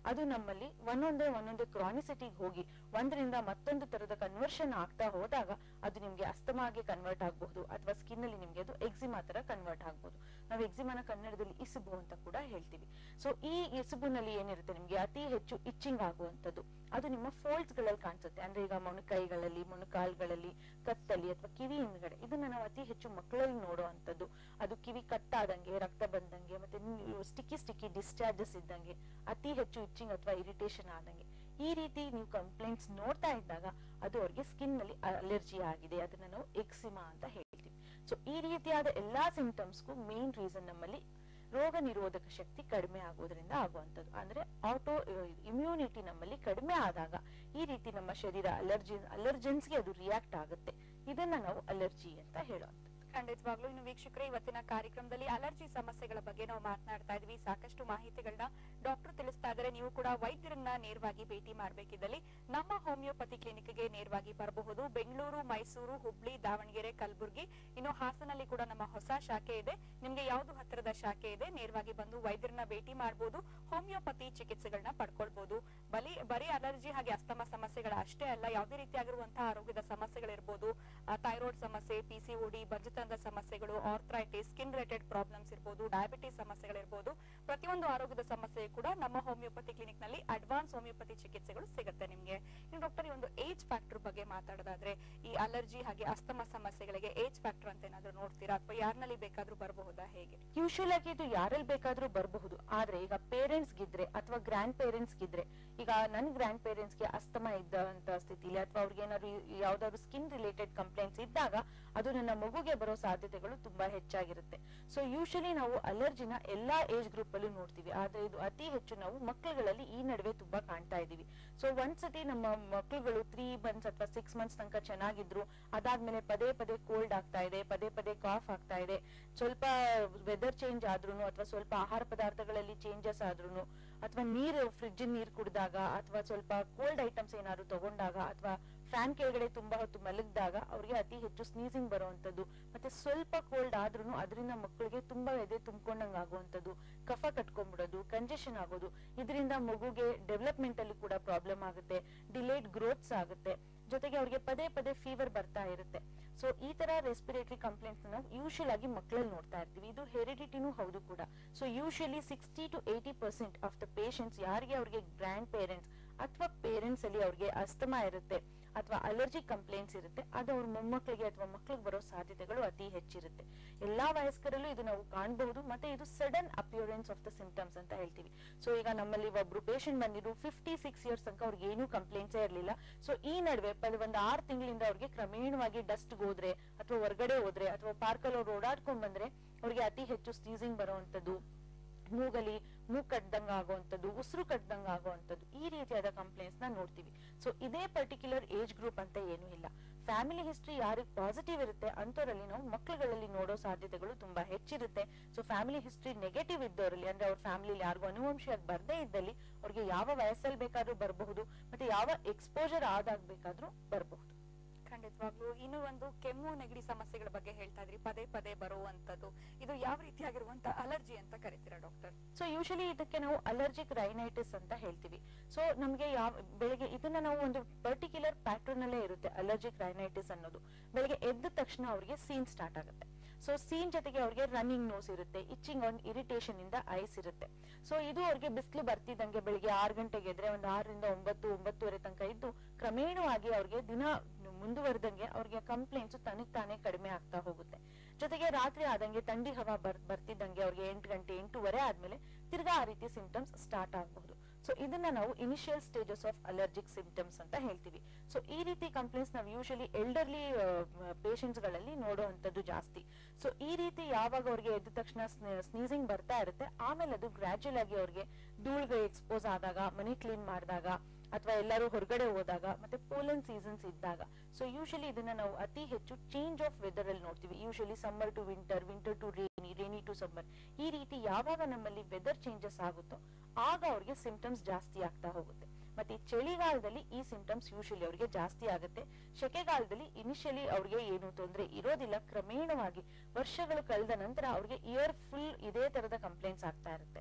ಅದು ನಮ್ಮಲ್ಲಿ ಒಂದೊಂದೇ ಒಂದೊಂದೇ ಕ್ರಾನಿಸಿಟಿಗೆ ಹೋಗಿ ಒಂದರಿಂದ ಮತ್ತೊಂದು ತರದ ಕನ್ವರ್ಷನ್ ಆಗ್ತಾ ಹೋದಾಗ ಅದು ನಿಮ್ಗೆ ಅಸ್ತಮಾಗೆ ಕನ್ವರ್ಟ್ ಆಗಬಹುದು ಅಥವಾ ಸ್ಕಿನ್ ಅಲ್ಲಿ ನಿಮ್ಗೆ ಅದು ಎಕ್ಸಿಮಾ ತರ ಕನ್ವರ್ಟ್ ಆಗಬಹುದು ನಾವು ಎಕ್ಸಿಮಾನ ಕನ್ನಡದಲ್ಲಿ ಇಸುಬು ಅಂತ ಕೂಡ ಹೇಳ್ತೀವಿ ಸೊ ಈ ಇಸುಬುನಲ್ಲಿ ಏನಿರುತ್ತೆ ನಿಮ್ಗೆ ಅತಿ ಹೆಚ್ಚು ಇಚ್ಚಿಂಗ್ ಆಗುವಂತದ್ದು ಅದು ನಿಮ್ಮ ಫೋಲ್ಡ್ಸ್ ಗಳಲ್ಲಿ ಕಾಣಿಸುತ್ತೆ ಅಂದ್ರೆ ಈಗ ಮೊಣಕೈಗಳಲ್ಲಿ ಮೊಣಕಾಲ್ಗಳಲ್ಲಿ ಕತ್ತಲ್ಲಿ ಅಥವಾ ಕಿವಿ ಹಿಂದ್ಗಡೆ ಇದನ್ನ ನಾವು ಅತಿ ಹೆಚ್ಚು ಮಕ್ಕಳಲ್ಲಿ ನೋಡುವಂತದ್ದು ಅದು ಕಿವಿ ಕಟ್ಟಾದಂಗೆ ರಕ್ತ ಬಂದಂಗೆ ಮತ್ತೆ ಸ್ಟಿಕ್ಕಿ ಸ್ಟಿಕ್ಕಿ ಡಿಸ್ಚಾರ್ಜಸ್ ಇದ್ದಂಗೆ ಅತಿ ಹೆಚ್ಚು ಇಚ್ಚಿಂಗ್ ಅಥವಾ ಇರಿಟೇಷನ್ ಆದಂಗೆ ಈ ರೀತಿ ನೀವು ಕಂಪ್ಲೇಂಟ್ಸ್ ನೋಡ್ತಾ ಇದ್ದಾಗ ಅದು ಅವ್ರಿಗೆ ಸ್ಕಿನ್ ನಲ್ಲಿ ಅಲರ್ಜಿ ಆಗಿದೆ ಅದನ್ನ ನಾವು ಎಕ್ಸಿಮಾ ಅಂತ ಹೇಳ್ತೀವಿ ಸೊ ಈ ರೀತಿಯಾದ ಎಲ್ಲಾ ಸಿಂಟಮ್ಸ್ಗೂ ಮೇನ್ ರೀಸನ್ ನಮ್ಮಲ್ಲಿ ರೋಗ ನಿರೋಧಕ ಶಕ್ತಿ ಕಡಿಮೆ ಆಗೋದ್ರಿಂದ ಆಗುವಂತದ್ದು ಅಂದ್ರೆ ಆಟೋ ಇಮ್ಯುನಿಟಿ ನಮ್ಮಲ್ಲಿ ಕಡಿಮೆ ಆದಾಗ ಈ ರೀತಿ ನಮ್ಮ ಶರೀರ ಅಲರ್ಜಿ ಅಲರ್ಜೆನ್ಸ್ಗೆ ಅದು ರಿಯಾಕ್ಟ್ ಆಗುತ್ತೆ ಇದನ್ನ ನಾವು ಅಲರ್ಜಿ ಅಂತ ಹೇಳುವಂಥದ್ದು
ಖಂಡಿತವಾಗ್ಲೂ ಇನ್ನು ವೀಕ್ಷಕರೇ ಇವತ್ತಿನ ಕಾರ್ಯಕ್ರಮದಲ್ಲಿ ಅಲರ್ಜಿ ಸಮಸ್ಯೆಗಳ ಬಗ್ಗೆ ನಾವು ಮಾತನಾಡ್ತಾ ಇದ್ವಿ ಸಾಕಷ್ಟು ಮಾಹಿತಿಗಳನ್ನ ಡಾಕ್ಟರ್ ತಿಳಿಸ್ತಾ ಇದ್ದಾರೆ ನೀವು ಕೂಡ ವೈದ್ಯರನ್ನ ನೇರವಾಗಿ ಭೇಟಿ ಮಾಡಬೇಕಿದ್ದಲ್ಲಿ ನಮ್ಮ ಹೋಮಿಯೋಪತಿ ಕ್ಲಿನಿಕ್ಗೆ ನೇರವಾಗಿ ಬರಬಹುದು ಬೆಂಗಳೂರು ಮೈಸೂರು ಹುಬ್ಳಿ ದಾವಣಗೆರೆ ಕಲಬುರಗಿ ಇನ್ನು ಹಾಸನಲ್ಲಿ ಕೂಡ ನಮ್ಮ ಹೊಸ ಶಾಖೆ ಇದೆ ನಿಮ್ಗೆ ಯಾವ್ದು ಹತ್ತಿರದ ಶಾಖೆ ಇದೆ ನೇರವಾಗಿ ಬಂದು ವೈದ್ಯರನ್ನ ಭೇಟಿ ಮಾಡಬಹುದು ಹೋಮಿಯೋಪತಿ ಚಿಕಿತ್ಸೆಗಳನ್ನ ಪಡ್ಕೊಳ್ಬಹುದು ಬಲಿ ಬರೀ ಅಲರ್ಜಿ ಹಾಗೆ ಅಸ್ತಮ ಸಮಸ್ಯೆಗಳ ಅಷ್ಟೇ ಅಲ್ಲ ಯಾವುದೇ ರೀತಿಯಾಗಿರುವಂತಹ ಆರೋಗ್ಯದ ಸಮಸ್ಯೆಗಳಿರ್ಬೋದು ಥೈರಾಯ್ಡ್ ಸಮಸ್ಯೆ ಪಿಸಿಒಡಿ ಬಂಜತನದ ಸಮಸ್ಯೆಗಳು ಆರ್ಥ್ರೈಟಿಸ್ ಸ್ಕಿನ್ ರಿಲೇಟೆಡ್ ಪ್ರಾಬ್ಲಮ್ಸ್ ಇರ್ಬೋದು ಡಯಾಬಿಟಿಸ್ ಸಮಸ್ಯೆಗಳಿರ್ಬೋದು ಪ್ರತಿಯೊಂದು ಆರೋಗ್ಯದ ಸಮಸ್ಯೆ ಕೂಡ ನಮ್ಮ ಹೋಮಿಯೋಪತಿ ಕ್ಲಿನಿಕ್ ನಲ್ಲಿ ಅಡ್ವಾನ್ಸ್ ಹೋಮಿಯೋಪತಿ ಚಿಕಿತ್ಸೆಗಳು ಸಿಗುತ್ತೆ ನಿಮ್ಗೆ ಇನ್ನು ಡಾಕ್ಟರ್ ಈ ಒಂದು ಏಜ್ ಫ್ಯಾಕ್ಟರ್ ಬಗ್ಗೆ ಮಾತಾಡೋದಾದ್ರೆ ಈ ಅಲರ್ಜಿ ಹಾಗೆ ಅಸ್ತಮ ಸಮಸ್ಯೆಗಳಿಗೆ ಏಜ್ ಫ್ಯಾಕ್ಟರ್ ಅಂತ ಏನಾದ್ರು ನೋಡ್ತೀರಾ ಅಥವಾ ಯಾರ್ನಲ್ಲಿ ಬೇಕಾದ್ರೂ ಬರಬಹುದಾ ಹೇಗೆ
ಯೂಶುವಲ್ ಆಗಿ ಇದು ಯಾರಲ್ಲಿ ಬೇಕಾದ್ರೂ ಬರಬಹುದು ಆದ್ರೆ ಈಗ ಪೇರೆಂಟ್ಸ್ ಗಿದ್ರೆ ಅಥವಾ ಗ್ರ್ಯಾಂಡ್ ಪೇರೆಂಟ್ಸ್ ಗಿದ್ರೆ ಈಗ ನನ್ ಗ್ರ್ಯಾಂಡ್ ಪೇರೆಂಟ್ಸ್ ಗೆ ಅಸ್ತಮ ಇದ್ದಂತ ಸ್ಥಿತಿಲಿ ಅಥವಾ ಅವ್ರಿಗೆ ಏನಾದ್ರು ಯಾವ್ದಾದ್ರು ಸ್ಕಿನ್ ರಿಲೇಟೆಡ್ ಕಂಪ್ಲೇಂಟ್ಸ್ ಇದ್ದಾಗ ಅದು ನನ್ನ ಮಗುಗೆ ಬರೋ ಸಾಧ್ಯತೆಗಳು ತುಂಬಾ ಹೆಚ್ಚಾಗಿರುತ್ತೆ ಸೊ ಯೂಶಲಿ ನಾವು ಅಲರ್ಜಿನ ಎಲ್ಲಾ ಏಜ್ ಗ್ರೂಪ್ ಅಲ್ಲೂ ನೋಡ್ತೀವಿ ಆದ್ರೆ ಇದು ಅತಿ ಹೆಚ್ಚು ನಾವು ಮಕ್ಕಳುಗಳಲ್ಲಿ ಈ ನಡುವೆ ತುಂಬಾ ಕಾಣ್ತಾ ಇದೀವಿ ಸೊ ಒಂದ್ಸತಿ ನಮ್ಮ ಮಕ್ಕಳುಗಳು ತ್ರೀ ಮಂತ್ಸ್ ಅಥವಾ ಸಿಕ್ಸ್ ಮಂತ್ಸ್ ತನಕ ಚೆನ್ನಾಗಿದ್ರು ಅದಾದ್ಮೇಲೆ ಪದೇ ಪದೇ ಕೋಲ್ಡ್ ಆಗ್ತಾ ಇದೆ ಪದೇ ಪದೇ ಕಾಫ್ ಆಗ್ತಾ ಇದೆ ಸ್ವಲ್ಪ ವೆದರ್ ಚೇಂಜ್ ಆದ್ರೂನು ಅಥವಾ ಸ್ವಲ್ಪ ಆಹಾರ ಪದಾರ್ಥಗಳಲ್ಲಿ ಚೇಂಜಸ್ ಆದ್ರೂನು ಅಥವಾ ನೀರು ಫ್ರಿಡ್ಜ್ ನೀರ್ ಕುಡಿದಾಗ ಅಥವಾ ಸ್ವಲ್ಪ ಕೋಲ್ಡ್ ಐಟಮ್ಸ್ ಏನಾದ್ರು ತಗೊಂಡಾಗ ಅಥವಾ ಫ್ಯಾನ್ ಕೆಳಗಡೆ ತುಂಬಾ ಹೊತ್ತು ಮಲಗಿದಾಗ ಅವ್ರಿಗೆ ಅತಿ ಹೆಚ್ಚು ಸ್ನೀಸಿಂಗ್ ಬರುವಂತದ್ದು ಮತ್ತೆ ಸ್ವಲ್ಪ ಕೋಲ್ಡ್ ಆದ್ರೂ ಅದರಿಂದ ಮಕ್ಕಳಿಗೆ ತುಂಬಾ ಎದೆ ತುಂಬ್ಕೊಂಡಂಗ್ ಆಗುವಂತದ್ದು ಕಫ ಕಟ್ಕೊಂಡ್ಬಿಡೋದು ಕಂಜೆಷನ್ ಆಗೋದು ಇದರಿಂದ ಮಗುಗೆ ಡೆವಲಪ್ಮೆಂಟ್ ಅಲ್ಲಿ ಕೂಡ ಪ್ರಾಬ್ಲಮ್ ಆಗುತ್ತೆ ಡಿಲೇಡ್ ಗ್ರೋತ್ಸ್ ಆಗುತ್ತೆ ಜೊತೆಗೆ ಅವ್ರಿಗೆ ಪದೇ ಪದೇ ಫೀವರ್ ಬರ್ತಾ ಇರುತ್ತೆ ಸೊ ಈ ತರ ರೆಸ್ಪಿರೇಟರಿ ಕಂಪ್ಲೇಂಟ್ಸ್ ನಾವು ಯೂಶುವಲ್ ಆಗಿ ಮಕ್ಕಳಲ್ಲಿ ನೋಡ್ತಾ ಇರ್ತೀವಿ ಇದು ಹೆರಿಡಿಟಿನೂ ಹೌದು ಕೂಡ so usually sixty to eighty percent of the patients ಯಾರಿಗೆ ಅವ್ರಿಗೆ ಗ್ರ್ಯಾಂಡ್ ಪೇರೆಂಟ್ಸ್ ಅಥವಾ ಪೇರೆಂಟ್ಸ್ ಅಲ್ಲಿ ಅವ್ರಿಗೆ ಅಸ್ತಮಾ ಇರುತ್ತೆ ಅಥವಾ ಅಲರ್ಜಿ ಕಂಪ್ಲೇಂಟ್ಸ್ ಇರುತ್ತೆ ಅದು ಅವ್ರ ಮೊಮ್ಮಕ್ಕಳಿಗೆ ಅಥವಾ ಮಕ್ಕಳಿಗೆ ಬರೋ ಸಾಧ್ಯತೆಗಳು ಅತಿ ಹೆಚ್ಚಿರುತ್ತೆ ಎಲ್ಲಾ ವಯಸ್ಕರಲ್ಲೂ ಇದು ನಾವು ಕಾಣಬಹುದು ಮತ್ತೆ ಇದು sudden appearance of the symptoms ಅಂತ ಹೇಳ್ತೀವಿ ಸೊ ಈಗ ನಮ್ಮಲ್ಲಿ ಒಬ್ರು ಪೇಷಂಟ್ ಬಂದಿದ್ರು ಫಿಫ್ಟಿ ಸಿಕ್ಸ್ ಇಯರ್ಸ್ ತನಕ ಅವ್ರಿಗೆ ಏನು ಕಂಪ್ಲೇಂಟ್ಸೇ ಇರಲಿಲ್ಲ ಸೊ ಈ ನಡುವೆ ಪದ ಒಂದು ಆರು ತಿಂಗಳಿಂದ ಅವ್ರಿಗೆ ಕ್ರಮೇಣವಾಗಿ ಡಸ್ಟ್ ಹೋದ್ರೆ ಅಥವಾ ಹೊರಗಡೆ ಹೋದ್ರೆ ಅಥವಾ ಪಾರ್ಕಲ್ಲಿ ಅವ್ರು ಓಡಾಡ್ಕೊಂಡ್ ಬಂದ್ರೆ ಅವ್ರಿಗೆ ಅತಿ ಹೆಚ್ಚು ಸ್ಟೀಸಿಂಗ್ ಬರುವಂತದ್ದು ಮೂಗಲಿ ಮೂಗ್ ಕಟ್ಟದಂಗ ಆಗುವಂತದ್ದು ಉಸಿರು ಕಟ್ಟದಂಗ ಆಗುವಂತದ್ದು ಈ ರೀತಿಯಾದ ಕಂಪ್ಲೇಂಟ್ಸ್ ನ ನೋಡ್ತೀವಿ ಸೊ ಇದೇ ಪರ್ಟಿಕ್ಯುಲರ್ ಏಜ್ ಗ್ರೂಪ್ ಅಂತ ಏನೂ ಇಲ್ಲ ಫ್ಯಾಮಿಲಿ ಹಿಸ್ಟ್ರಿ ಯಾರಿಗೆ ಪಾಸಿಟಿವ್ ಇರುತ್ತೆ ಅಂತವರಲ್ಲಿ ನಾವು ಮಕ್ಕಳುಗಳಲ್ಲಿ ನೋಡೋ ಸಾಧ್ಯತೆಗಳು ತುಂಬಾ ಹೆಚ್ಚಿರುತ್ತೆ ಸೊ ಫ್ಯಾಮಿಲಿ ಹಿಸ್ಟ್ರಿ ನೆಗೆಟಿವ್ ಇದ್ದವರಲ್ಲಿ ಅಂದ್ರೆ ಅವ್ರ ಫ್ಯಾಮಿಲಿ ಯಾರಿಗೂ ಅನುವಂಶಿಯಾಗಿ ಬರ್ದೇ ಇದ್ದಲ್ಲಿ ಅವ್ರಿಗೆ ಯಾವ ವಯಸ್ಸಲ್ಲಿ ಬೇಕಾದ್ರೂ ಬರಬಹುದು ಮತ್ತೆ ಯಾವ ಎಕ್ಸ್ಪೋಜರ್ ಆದಾಗ ಬೇಕಾದ್ರೂ ಬರಬಹುದು
ಖಂಡಿತವಾಗ್ಲೂ ಇನ್ನು ಒಂದು ಕೆಮ್ಮು ನೆಗಡಿ ಸಮಸ್ಯೆಗಳ ಬಗ್ಗೆ ಹೇಳ್ತಾ ಇದ್ರಿ ಪದೇ ಪದೇ ಬರುವಂತದ್ದು ಇದು ಯಾವ ರೀತಿಯಾಗಿರುವಂತ ಅಲರ್ಜಿ ಅಂತ ಕರಿತೀರಾ ಡಾಕ್ಟರ್
ಸೊ ಯೂಶಲಿ ಇದಕ್ಕೆ ನಾವು ಅಲರ್ಜಿಕ್ ರೈನೈಟಿಸ್ ಅಂತ ಹೇಳ್ತೀವಿ ಸೊ ನಮ್ಗೆ ಯಾವ ಬೆಳಿಗ್ಗೆ ಇದನ್ನ ನಾವು ಒಂದು ಪರ್ಟಿಕ್ಯುಲರ್ ಪ್ಯಾಟರ್ನ್ ಅಲ್ಲೇ ಇರುತ್ತೆ ಅಲರ್ಜಿಕ್ ರೈನೈಟಿಸ್ ಅನ್ನೋದು ಬೆಳಿಗ್ಗೆ ಎದ್ದ ತಕ್ಷಣ ಅವ್ರಿಗೆ ಸೀನ್ ಸ್ಟಾರ್ಟ್ ಆಗುತ್ತೆ ಸೊ ಸೀನ್ ಜೊತೆಗೆ ಅವ್ರಿಗೆ ರನ್ನಿಂಗ್ ನೋಸ್ ಇರುತ್ತೆ ಇಚ್ಚಿಂಗ್ ಆನ್ ಇರಿಟೇಷನ್ ಇಂದ ಐಸ್ ಇರುತ್ತೆ ಸೊ ಇದು ಅವ್ರಿಗೆ ಬಿಸಿಲು ಬರ್ತಿದ್ದಂಗೆ ಬೆಳಿಗ್ಗೆ ಆರು ಗಂಟೆಗೆ ಎದ್ರೆ ಒಂದು ಆರರಿಂದ ಒಂಬತ್ತು ಒಂಬತ್ತುವರೆ ತನಕ ಇದ್ದು ಕ್ರಮೇಣವಾಗಿ ಅವ್ರಿಗೆ ದಿನ ಮುಂದುವರೆದಂಗೆ ಅವ್ರಿಗೆ ಕಂಪ್ಲೇಂಟ್ಸ್ ತನಗ್ ತಾನೇ ಕಡಿಮೆ ಆಗ್ತಾ ಹೋಗುತ್ತೆ ಜೊತೆಗೆ ರಾತ್ರಿ ಆದಂಗೆ ಥಂಡಿ ಹವಾ ಬರ್ ಬರ್ತಿದ್ದಂಗೆ ಅವ್ರಿಗೆ ಎಂಟು ಗಂಟೆ ಎಂಟೂವರೆ ಆದ್ಮೇಲೆ ತಿರ್ಗಾ ಆ ರೀತಿ ಸಿಂಟಮ್ಸ್ ಸ್ಟಾರ್ಟ್ ಆಗಬಹುದು ಸೊ ಇದನ್ನ ನಾವು initial stages of allergic symptoms ಅಂತ ಹೇಳ್ತೀವಿ ಸೊ ಈ ರೀತಿ ಕಂಪ್ಲೇಂಟ್ಸ್ ನಾವು ಯೂಶಲಿ ಎಲ್ಡರ್ಲಿ ಪೇಷಂಟ್ಸ್ ಗಳಲ್ಲಿ ನೋಡುವಂತದ್ದು ಜಾಸ್ತಿ ಸೊ ಈ ರೀತಿ ಯಾವಾಗ ಅವ್ರಿಗೆ ಎದ್ದ ತಕ್ಷಣ ಸ್ನೀಸಿಂಗ್ ಬರ್ತಾ ಇರುತ್ತೆ ಆಮೇಲೆ ಅದು ಗ್ರಾಜುಯಲ್ ಆಗಿ ಅವ್ರಿಗೆ ಧೂಳ್ಗೆ ಎಕ್ಸ್ಪೋಸ್ ಆದಾಗ ಮನೆ ಕ್ಲೀನ್ ಮಾಡಿದಾಗ ಅಥವಾ ಎಲ್ಲರೂ ಹೊರಗಡೆ ಹೋದಾಗ ಮತ್ತೆ ಪೋಲನ್ ಸೀಸನ್ಸ್ ಇದ್ದಾಗ ಸೊ ಯೂಶಲಿ ಇದನ್ನ ನಾವು ಅತಿ ಹೆಚ್ಚು ಚೇಂಜ್ ಆಫ್ ವೆದರ್ ಅಲ್ಲಿ ನೋಡ್ತೀವಿ usually summer to winter winter to rainy rainy to summer ಈ ರೀತಿ ಯಾವಾಗ ನಮ್ಮಲ್ಲಿ ವೆದರ್ ಚೇಂಜಸ್ ಆಗುತ್ತೋ ಆಗ ಅವ್ರಿಗೆ ಸಿಂಟಮ್ಸ್ ಜಾಸ್ತಿ ಆಗ್ತಾ ಹೋಗುತ್ತೆ ಮತ್ತೆ ಈ ಚಳಿಗಾಲದಲ್ಲಿ ಈ ಸಿಂಟಮ್ಸ್ ಯೂಶಲಿ ಅವ್ರಿಗೆ ಜಾಸ್ತಿ ಆಗುತ್ತೆ ಸೆಕೆಗಾಲದಲ್ಲಿ ಇನಿಷಿಯಲಿ ಅವ್ರಿಗೆ ಏನು ತೊಂದರೆ ಇರೋದಿಲ್ಲ ಕ್ರಮೇಣವಾಗಿ ವರ್ಷಗಳು ಕಳೆದ ನಂತರ ಅವ್ರಿಗೆ ಇಯರ್ ಫುಲ್ ಇದೇ ತರದ ಕಂಪ್ಲೇಂಟ್ಸ್ ಆಗ್ತಾ ಇರುತ್ತೆ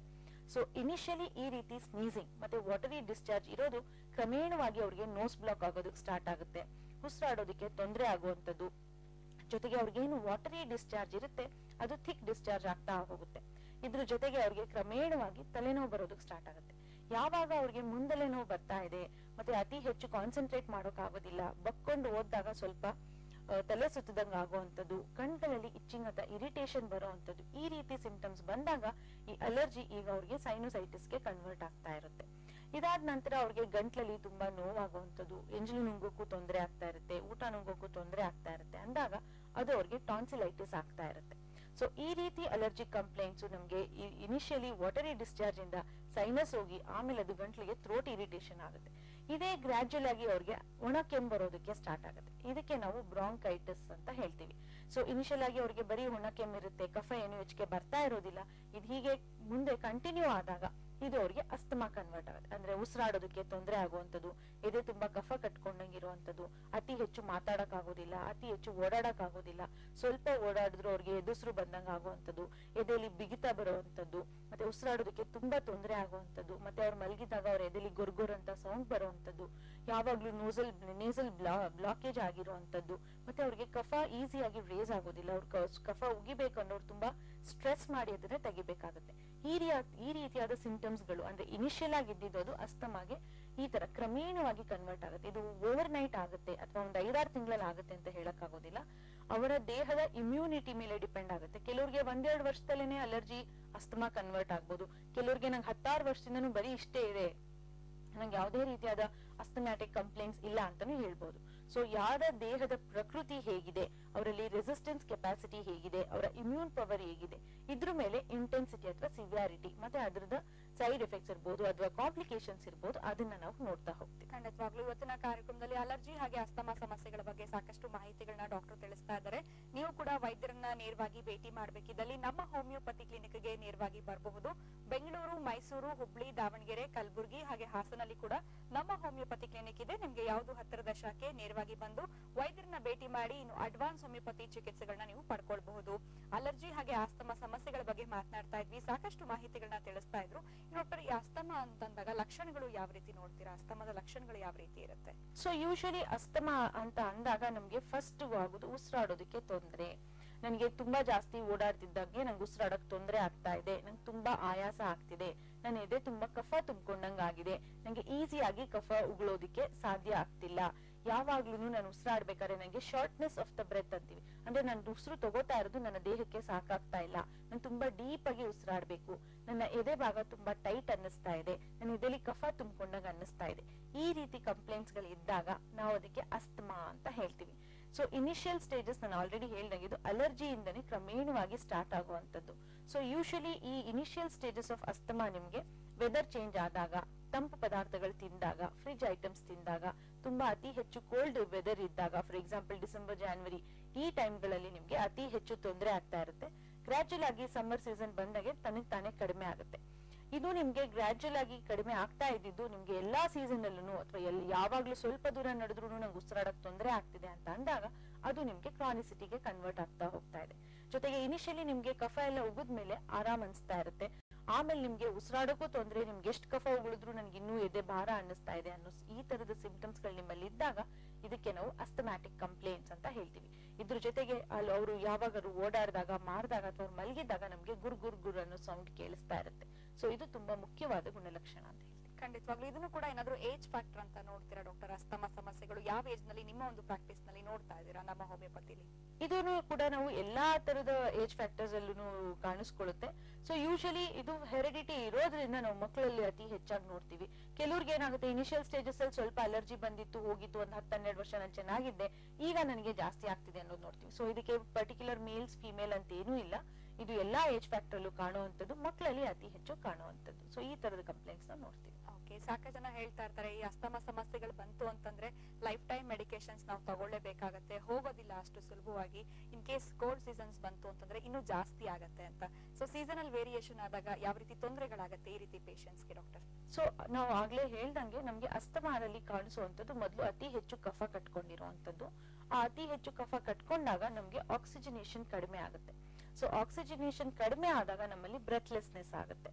ಸೊ ಇನಿಷಿಯಲಿ ಈ ರೀತಿ ಸ್ನೀಸಿಂಗ್ ಮತ್ತೆ ವಾಟರಿ ಡಿಸ್ಚಾರ್ಜ್ ಇರೋದು ಕ್ರಮೇಣವಾಗಿ ಅವ್ರಿಗೆ ನೋಸ್ ಬ್ಲಾಕ್ ಆಗೋದಕ್ಕೆ ಸ್ಟಾರ್ಟ್ ಆಗುತ್ತೆ ಉಸಿರಾಡೋದಕ್ಕೆ ತೊಂದರೆ ಆಗುವಂಥದ್ದು ಜೊತೆಗೆ ಅವ್ರಿಗೇನು ವಾಟರಿ ಡಿಸ್ಚಾರ್ಜ್ ಇರುತ್ತೆ ಅದು ಥಿಕ್ ಡಿಸ್ಚಾರ್ಜ್ ಆಗ್ತಾ ಹೋಗುತ್ತೆ ಇದ್ರ ಜೊತೆಗೆ ಅವ್ರಿಗೆ ಕ್ರಮೇಣವಾಗಿ ತಲೆನೋವು ಬರೋದಕ್ಕೆ ಸ್ಟಾರ್ಟ್ ಆಗುತ್ತೆ ಯಾವಾಗ ಅವ್ರಿಗೆ ಮುಂದಲೆ ನೋವು ಬರ್ತಾ ಇದೆ ಮತ್ತೆ ಅತಿ ಹೆಚ್ಚು ಕಾನ್ಸಂಟ್ರೇಟ್ ಮಾಡೋಕ್ ಆಗೋದಿಲ್ಲ ಬಕ್ಕೊಂಡು ಓದಿದಾಗ ಸ್ವಲ್ಪ ಆ, ತಲೆ ಸುತ್ತದಂಗ ಆಗುವಂಥದ್ದು ಕಣ್ಗಳಲ್ಲಿ ಇಚ್ಚಿಂಗ್ ಅಥವಾ ಇರಿಟೇಷನ್ ಬರುವಂಥದ್ದು ಈ ರೀತಿ ಸಿಂಪ್ಟಮ್ಸ್ ಬಂದಾಗ ಈ ಅಲರ್ಜಿ ಈಗ ಅವ್ರಿಗೆ ಸೈನೋಸೈಟಿಸ್ಗೆ ಕನ್ವರ್ಟ್ ಆಗ್ತಾ ಇರುತ್ತೆ ಇದಾದ ನಂತರ ಅವ್ರಿಗೆ ಗಂಟ್ಲಲ್ಲಿ ತುಂಬಾ ನೋವಾಗುವಂಥದ್ದು ಎಂಜಲು ನುಂಗೋಕ್ಕೂ ತೊಂದರೆ ಆಗ್ತಾ ಇರುತ್ತೆ ಊಟ ನುಂಗೋಕ್ಕೂ ತೊಂದರೆ ಆಗ್ತಾ ಇರುತ್ತೆ ಅಂದಾಗ ಅದು ಅವ್ರಿಗೆ ಟಾನ್ಸಿಲೈಟಿಸ್ ಆಗ್ತಾ ಇರುತ್ತೆ ಸೊ ಈ ರೀತಿ ಅಲರ್ಜಿ ಕಂಪ್ಲೇಂಟ್ಸ್ ನಮಗೆ ಇನಿಷಿಯಲಿ ವಾಟರಿ ಡಿಸ್ಚಾರ್ಜ್ ಇಂದ ಸೈನಸ್ ಹೋಗಿ ಆಮೇಲೆ ಅದು ಗಂಟ್ಲಿಗೆ ಥ್ರೋಟ್ ಇರಿಟೇಷನ್ ಆಗುತ್ತೆ ಇದೇ ಗ್ರಾಜುಯಲ್ ಆಗಿ ಅವ್ರಿಗೆ ಒಣ ಕೆಮ್ಮು ಬರೋದಕ್ಕೆ ಸ್ಟಾರ್ಟ್ ಆಗುತ್ತೆ ಇದಕ್ಕೆ ನಾವು ಬ್ರಾಂಕೈಟಿಸ್ ಅಂತ ಹೇಳ್ತೀವಿ ಸೊ ಇನಿಷಿಯಲ್ ಆಗಿ ಅವ್ರಿಗೆ ಬರೀ ಒಣ ಕೆಮ್ಮು ಇರುತ್ತೆ ಕಫ ಏನು ಹೆಚ್ಚಿಗೆ ಬರ್ತಾ ಇರೋದಿಲ್ಲ ಇದು ಹೀಗೆ ಮುಂದೆ ಕಂಟಿನ್ಯೂ ಆದಾಗ ಇದು ಅವ್ರಿಗೆ ಅಸ್ತಮಾ ಕನ್ವರ್ಟ್ ಆಗುತ್ತೆ ಅಂದ್ರೆ ಉಸಿರಾಡೋದಕ್ಕೆ ತೊಂದರೆ ಆಗುವಂಥದ್ದು ಎದೆ ತುಂಬಾ ಕಫ ಕಟ್ಕೊಂಡಂಗಿರುವಂಥದ್ದು ಅತಿ ಹೆಚ್ಚು ಮಾತಾಡಕ್ ಆಗೋದಿಲ್ಲ ಅತಿ ಹೆಚ್ಚು ಓಡಾಡಕ್ ಆಗೋದಿಲ್ಲ ಸ್ವಲ್ಪ ಓಡಾಡಿದ್ರು ಅವ್ರಿಗೆ ಎದುಸ್ರು ಬಂದಂಗ ಆಗುವಂಥದ್ದು ಎದೆಯಲ್ಲಿ ಬಿಗಿತ ಬರುವಂಥದ್ದು ಮತ್ತೆ ಉಸಿರಾಡೋದಕ್ಕೆ ತುಂಬಾ ತೊಂದರೆ ಆಗುವಂಥದ್ದು ಮತ್ತೆ ಅವ್ರು ಮಲಗಿದಾಗ ಅವ್ರ ಎದೆಲಿ ಗೊರ್ಗೊರ್ ಅಂತ ಸೌಂಡ್ ಬರುವಂಥದ್ದು ಯಾವಾಗ್ಲೂ ನೋಸಲ್ ನೇಸಲ್ ಬ್ಲಾ ಬ್ಲಾಕೇಜ್ ಆಗಿರುವಂಥದ್ದು ಮತ್ತೆ ಅವ್ರಿಗೆ ಕಫ ಈಸಿಯಾಗಿ ರೇಸ್ ಆಗೋದಿಲ್ಲ ಅವ್ರ ಕಫ ಉಗಿಬೇಕು ಅನ್ನೋರು ತುಂಬಾ ಸ್ಟ್ರೆಸ್ ಮಾಡಿ ಅದನ್ನ ತೆಗಿಬೇಕಾಗುತ್ತೆ ಈ ರೀ ಈ ರೀತಿಯಾದ ಸಿಂಟಮ್ಸ್ ಗಳು ಅಂದ್ರೆ ಇನಿಷಿಯಲ್ ಆಗಿ ಇದ್ದಿದ್ದು ಅದು ಅಸ್ತಮಾಗೆ ಈ ತರ ಕ್ರಮೇಣವಾಗಿ ಕನ್ವರ್ಟ್ ಆಗುತ್ತೆ ಇದು ಓವರ್ ನೈಟ್ ಆಗುತ್ತೆ ಅಥವಾ ಒಂದು ಐದಾರು ತಿಂಗಳಲ್ಲಿ ಆಗುತ್ತೆ ಅಂತ ಹೇಳಕ್ ಆಗೋದಿಲ್ಲ ಅವರ ದೇಹದ ಇಮ್ಯುನಿಟಿ ಮೇಲೆ ಡಿಪೆಂಡ್ ಆಗುತ್ತೆ ಕೆಲವ್ರಿಗೆ ಒಂದೆರಡು ವರ್ಷದಲ್ಲೇನೆ ಅಲರ್ಜಿ ಅಸ್ತಮಾ ಕನ್ವರ್ಟ್ ಆಗ್ಬೋದು ಕೆಲವ್ರಿಗೆ ನಂಗೆ ಹತ್ತಾರು ವರ್ಷದಿಂದನೂ ಬರೀ ಇಷ್ಟೇ ಇದೆ ನಂಗೆ ಯಾವುದೇ ರೀತಿಯಾದ ಅಸ್ತಮ್ಯಾಟಿಕ್ ಕಂಪ್ಲೇಂಟ್ಸ್ ಇಲ್ಲ ಅಂತಾನು ಹೇಳ್ಬೋದು ಸೊ ಯಾರ ದೇಹದ ಪ್ರಕೃತಿ ಹೇಗಿದೆ ಅವರಲ್ಲಿ ರೆಸಿಸ್ಟೆನ್ಸ್ ಕೆಪಾಸಿಟಿ ಹೇಗಿದೆ ಅವರ ಇಮ್ಯೂನ್ ಪವರ್ ಹೇಗಿದೆ ಇದ್ರ ಮೇಲೆ ಇಂಟೆನ್ಸಿಟಿ ಅಥವಾ ಸಿವಿಯಾರಿಟಿ ಮತ್ತೆ ಅದ್ರದ ಸೈಡ್ ಎಫೆಕ್ಟ್ಸ್ ಇರ್ಬೋದು ಅಥವಾ ಕಾಂಪ್ಲಿಕೇಶನ್ಸ್ ಇರ್ಬೋದು ಅದನ್ನ ನಾವು ನೋಡ್ತಾ ಹೋಗ್ತೀವಿ
ಖಂಡಿತವಾಗ್ಲೂ ಇವತ್ತಿನ ಕಾರ್ಯಕ್ರಮದಲ್ಲಿ ಅಲರ್ಜಿ ಹಾಗೆ ಅಸ್ತಮಾ ಸಮಸ್ಯೆಗಳ ಬಗ್ಗೆ ಸಾಕಷ್ಟು ಮಾಹಿತಿಗಳನ್ನ ಡಾಕ್ಟರ್ ತಿಳಿಸ್ತಾ ಇದ್ದಾರೆ ನೀವು ಕೂಡ ವೈದ್ಯರನ್ನ ನೇರವಾಗಿ ಭೇಟಿ ಮಾಡಬೇಕಿದ್ದಲ್ಲಿ ನಮ್ಮ ಹೋಮಿಯೋಪತಿ ಕ್ಲಿನಿಕ್ಗೆ ನೇರವಾಗಿ ಬರಬಹುದು ಬೆಂಗಳೂರು ಮೈಸೂರು ಹುಬ್ಳಿ ದಾವಣಗೆರೆ ಕಲಬುರಗಿ ಹಾಗೆ ಹಾಸನಲ್ಲಿ ಕೂಡ ನಮ್ಮ ಹೋಮಿಯೋಪತಿ ಕ್ಲಿನಿಕ್ ಇದೆ ನಿಮ್ಗೆ ಯಾವುದು ಹತ್ತಿರದ ಶಾಖೆ ನೇರವಾಗಿ ಬಂದು ವೈದ್ಯರನ್ನ ಭೇಟಿ ಮಾಡಿ ಇನ್ನು ಅಡ್ವಾನ್ಸ್ ಹೋಮಿಯೋಪತಿ ಚಿಕಿತ್ಸೆಗಳನ್ನ ನೀವು ಪಡ್ಕೊಳ್ಬಹುದು ಅಲರ್ಜಿ ಹಾಗೆ ಆಸ್ತಮಾ ಸಮಸ್ಯೆಗಳ ಬಗ್ಗೆ ಮಾತನಾಡ್ತಾ ಇದ್ವಿ ಸಾಕಷ್ಟು ಮಾಹಿತಿಗಳನ್ನ ತಿಳಿಸ್ತಾ ಇದ್ರು ಇನ್ನು ಡಾಕ್ಟರ್ ಈ ಅಸ್ತಮಾ ಅಂತಂದಾಗ ಲಕ್ಷಣಗಳು ಯಾವ ರೀತಿ ನೋಡ್ತೀರಾ ಅಸ್ತಮದ ಲಕ್ಷಣಗಳು ಯಾವ ರೀತಿ ಇರುತ್ತೆ
ಸೊ ಯೂಶಲಿ ಅಸ್ತಮಾ ಅಂತ ಅಂದಾಗ ನಮ್ಗೆ ಫಸ್ಟ್ ಆಗುದು ಉಸಿರಾಡೋದಕ್ಕೆ ತೊಂದರೆ ನನಗೆ ತುಂಬಾ ಜಾಸ್ತಿ ಓಡಾಡ್ತಿದ್ದಂಗೆ ನಂಗೆ ಉಸಿರಾಡಕ್ ತೊಂದರೆ ಆಗ್ತಾ ಇದೆ ನಂಗೆ ತುಂಬಾ ಆಯಾಸ ಆಗ್ತಿದೆ ನನ್ನ ಎದೆ ತುಂಬಾ ಕಫ ತುಂಬಿಕೊಂಡಂಗ್ ಆಗಿದೆ ನಂಗೆ ಈಸಿಯಾಗಿ ಕಫ ಉಗುಳೋದಿಕ್ಕೆ ಸಾಧ್ಯ ಆಗ್ತಿಲ್ಲ ಯಾವಾಗ್ಲೂ ನಾನು ಉಸಿರಾಡ್ಬೇಕಾದ್ರೆ ನನಗೆ ಶಾರ್ಟ್ನೆಸ್ ಆಫ್ ದ ಬ್ರೆತ್ ಅಂತೀವಿ ಅಂದ್ರೆ ನಾನು ಉಸಿರು ತಗೋತಾ ಇರೋದು ನನ್ನ ದೇಹಕ್ಕೆ ಸಾಕಾಗ್ತಾ ಇಲ್ಲ ನಾನು ತುಂಬಾ ಡೀಪ್ ಆಗಿ ಉಸಿರಾಡ್ಬೇಕು ನನ್ನ ಎದೆ ಭಾಗ ತುಂಬಾ ಟೈಟ್ ಅನ್ನಿಸ್ತಾ ಇದೆ ನನ್ನ ಎದೆಲಿ ಕಫ ತುಂಬಿಕೊಂಡಾಗ ಅನ್ನಿಸ್ತಾ ಇದೆ ಈ ರೀತಿ ಕಂಪ್ಲೇಂಟ್ಸ್ ಗಳು ಇದ್ದಾಗ ನಾವು ಅದಕ್ಕೆ ಅಸ್ತಮಾ ಅಂತ ಹೇಳ್ತೀವಿ ಸೊ ಇನಿಷಿಯಲ್ ಸ್ಟೇಜಸ್ ನಾನು ಆಲ್ರೆಡಿ ಹೇಳ್ದಂಗೆ ಇದು ಅಲರ್ಜಿಯಿಂದನೇ ಕ್ರಮೇಣವಾಗಿ ಸ್ಟಾರ್ಟ್ ಆಗುವಂತದ್ದು ಸೊ ಯೂಶಲಿ ಈ ಇನಿಷಿಯಲ್ ಸ್ಟೇಜಸ್ ಆಫ್ ಅಸ್ತಮಾ ನಿಮ್ಗೆ ವೆದರ್ ಚೇಂಜ್ ಆದಾಗ ತಂಪು ಪದಾರ್ಥಗಳು ತಿಂದಾಗ ಫ್ರಿಜ್ ಐಟಮ್ಸ್ ತಿಂದಾಗ ತುಂಬಾ ಅತಿ ಹೆಚ್ಚು ಕೋಲ್ಡ್ ವೆದರ್ ಇದ್ದಾಗ ಫಾರ್ ಎಕ್ಸಾಂಪಲ್ ಡಿಸೆಂಬರ್ ಜಾನ್ವರಿ ಈ ಟೈಮ್ಗಳಲ್ಲಿ ನಿಮ್ಗೆ ಅತಿ ಹೆಚ್ಚು ತೊಂದರೆ ಆಗ್ತಾ ಇರುತ್ತೆ ಗ್ರಾಜುಯಲ್ ಆಗಿ ಸಮ್ಮರ್ ಸೀಸನ್ ಬಂದಾಗೆ ತನಗ್ ತಾನೇ ಕಡಿಮೆ ಆಗುತ್ತೆ ಇದು ನಿಮ್ಗೆ ಗ್ರಾಜುಯಲ್ ಆಗಿ ಕಡಿಮೆ ಆಗ್ತಾ ಇದ್ದಿದ್ದು ನಿಮ್ಗೆ ಎಲ್ಲಾ ಸೀಸನ್ ಅಲ್ಲೂ ಅಥವಾ ಎಲ್ಲಿ ಯಾವಾಗ್ಲೂ ಸ್ವಲ್ಪ ದೂರ ನಡೆದ್ರು ನಂಗೆ ಉಸಿರಾಡಕ್ ತೊಂದರೆ ಆಗ್ತಿದೆ ಅಂತ ಅಂದಾಗ ಅದು ನಿಮ್ಗೆ ಕ್ರಾನಿಸಿಟಿಗೆ ಕನ್ವರ್ಟ್ ಆಗ್ತಾ ಹೋಗ್ತಾ ಇದೆ ಜೊತೆಗೆ ಇನಿಷಿಯಲಿ ನಿಮ್ಗೆ ಕಫ ಎಲ್ಲ ಉಗಿದ್ಮೇಲೆ ಆರಾಮ್ ಅನ್ಸ್ತಾ ಇರುತ್ತೆ ಆಮೇಲೆ ನಿಮ್ಗೆ ಉಸಿರಾಡೋಕ್ಕೂ ತೊಂದರೆ ನಿಮ್ಗೆ ಎಷ್ಟು ಕಫ ಉಗುಳಿದ್ರು ನನ್ಗೆ ಇನ್ನೂ ಎದೆ ಭಾರ ಅನ್ನಿಸ್ತಾ ಇದೆ ಅನ್ನೋ ಈ ತರದ ಸಿಂಪ್ಟಮ್ಸ್ ಗಳು ನಿಮ್ಮಲ್ಲಿ ಇದ್ದಾಗ ಇದಕ್ಕೆ ನಾವು ಅಸ್ತಮ್ಯಾಟಿಕ್ ಕಂಪ್ಲೇಂಟ್ಸ್ ಅಂತ ಹೇಳ್ತೀವಿ ಇದ್ರ ಜೊತೆಗೆ ಅಲ್ಲಿ ಅವರು ಯಾವಾಗಾದ್ರು ಓಡಾಡಿದಾಗ ಮಾರಿದಾಗ ಅಥವಾ ಅವ್ರು ಮಲಗಿದಾಗ ನಮ್ಗೆ ಗುರ್ ಗುರ್ ಗುರ್ ಅನ್ನೋ ಸೌಂಡ್ ಕೇಳಿಸ್ತಾ ಇರುತ್ತೆ ಸೊ ಇದು ತುಂಬಾ ಮುಖ್ಯವಾದ ಗುಣಲಕ್ಷಣ ಅಂತ ಹೇಳ್ತೀವಿ
ಖಂಡಿತವಾಗ್ಲೂ ಇದನ್ನು ಕೂಡ ಏನಾದ್ರು ಏಜ್ ಫ್ಯಾಕ್ಟರ್ ಅಂತ ನೋಡ್ತೀರಾ ಡಾಕ್ಟರ್ ಅಸ್ತಮಾ ಸಮಸ್ಯೆಗಳು ಯಾವ ಏಜ್ ನಲ್ಲಿ ನಿಮ್ಮ ಒಂದು ಪ್ರಾಕ್ಟೀಸ್ ನಲ್ಲಿ ನೋಡ್ತಾ ಇದ್ದೀರಾ ನಮ್ಮ ಹೋಮಿಯೋಪತಿಲಿ
ಇದನ್ನು ಕೂಡ ನಾವು ಎಲ್ಲಾ ತರದ ಏಜ್ ಫ್ಯಾಕ್ಟರ್ಸ್ ಅಲ್ಲೂ ಕಾಣಿಸ್ಕೊಳ್ಳುತ್ತೆ ಸೊ ಯೂಶಲಿ ಇದು ಹೆರಿಡಿಟಿ ಇರೋದ್ರಿಂದ ನಾವು ಮಕ್ಕಳಲ್ಲಿ ಅತಿ ಹೆಚ್ಚಾಗಿ ನೋಡ್ತೀವಿ ಕೆಲವ್ರಿಗೆ ಏನಾಗುತ್ತೆ ಇನಿಷಿಯಲ್ ಸ್ಟೇಜಸ್ ಅಲ್ಲಿ ಸ್ವಲ್ಪ ಅಲರ್ಜಿ ಬಂದಿತ್ತು ಹೋಗಿತ್ತು ಒಂದ್ ಹತ್ತು ಹನ್ನೆರಡು ವರ್ಷ ನಾನು ಚೆನ್ನಾಗಿದ್ದೆ ಈಗ ನನಗೆ ಜಾಸ್ತಿ ಆಗ್ತಿದೆ ಅನ್ನೋದು ನೋಡ್ತೀವಿ ಸೊ ಇದಕ್ಕೆ ಪರ್ಟಿಕ್ಯುಲರ್ ಮೇಲ್ಸ್ ಫಿಮೇಲ್ ಅಂತ ಏನೂ ಇಲ್ಲ ಇದು ಎಲ್ಲಾ ಏಜ್ ಫ್ಯಾಕ್ಟರ್ ಅಲ್ಲೂ ಕಾಣುವಂಥದ್ದು ಮಕ್ಕಳಲ್ಲಿ ಅತಿ ಹೆಚ್ಚು ಕಾಣುವಂಥದ್ದು ಸೊ ಈ ತರದ ಕಂಪ್ಲೇಂಟ್ಸ್ ನ ನೋಡ್ತೀವಿ
ಓಕೆ ಸಾಕಷ್ಟು ಜನ ಹೇಳ್ತಾ ಇರ್ತಾರೆ ಈ ಅಸ್ತಮಾ ಸಮಸ್ಯೆಗಳು ಬಂತು ಅಂತಂದ್ರೆ ಲೈಫ್ ಟೈಮ್ ಮೆಡಿಕೇಶನ್ಸ್ ನಾವು ತಗೊಳ್ಳೇಬೇಕಾಗತ್ತೆ ಹೋಗೋದಿಲ್ಲ ಅಷ್ಟು ಸುಲಭವಾಗಿ ಇನ್ ಕೇಸ್ ಕೋಲ್ಡ್ ಸೀಸನ್ಸ್ ಬಂತು ಅಂತಂದ್ರೆ ಇನ್ನೂ ಜಾಸ್ತಿ ಆಗತ್ತೆ ಅಂತ ಸೊ ಸೀಸನಲ್ ವೇರಿಯೇಷನ್ ಆದಾಗ ಯಾವ ರೀತಿ ತೊಂದರೆಗಳಾಗತ್ತೆ ಈ ರೀತಿ ಪೇಷಂಟ್ಸ್ಗೆ ಡಾಕ್ಟರ್
ಸೊ ನಾವು ಆಗ್ಲೇ ಹೇಳ್ದಂಗೆ ನಮ್ಗೆ ಅಸ್ತಮಾದಲ್ಲಿ ಕಾಣಿಸುವಂತದ್ದು ಮೊದಲು ಅತಿ ಹೆಚ್ಚು ಕಫ ಕಟ್ಕೊಂಡಿರುವಂತದ್ದು ಆ ಅತಿ ಹೆಚ್ಚು ಕಫ ಕಟ್ಕೊಂಡಾಗ ನಮ್ಗೆ ಆಕ್ಸಿಜನೇಷನ್ ಕಡಿಮೆ ಆಗುತ್ತೆ ಸೊ ಆಕ್ಸಿಜನೇಷನ್ ಕಡಿಮೆ ಆದಾಗ ನಮ್ಮಲ್ಲಿ ಬ್ರೆತ್ಲೆಸ್ನೆಸ್ ಆಗುತ್ತೆ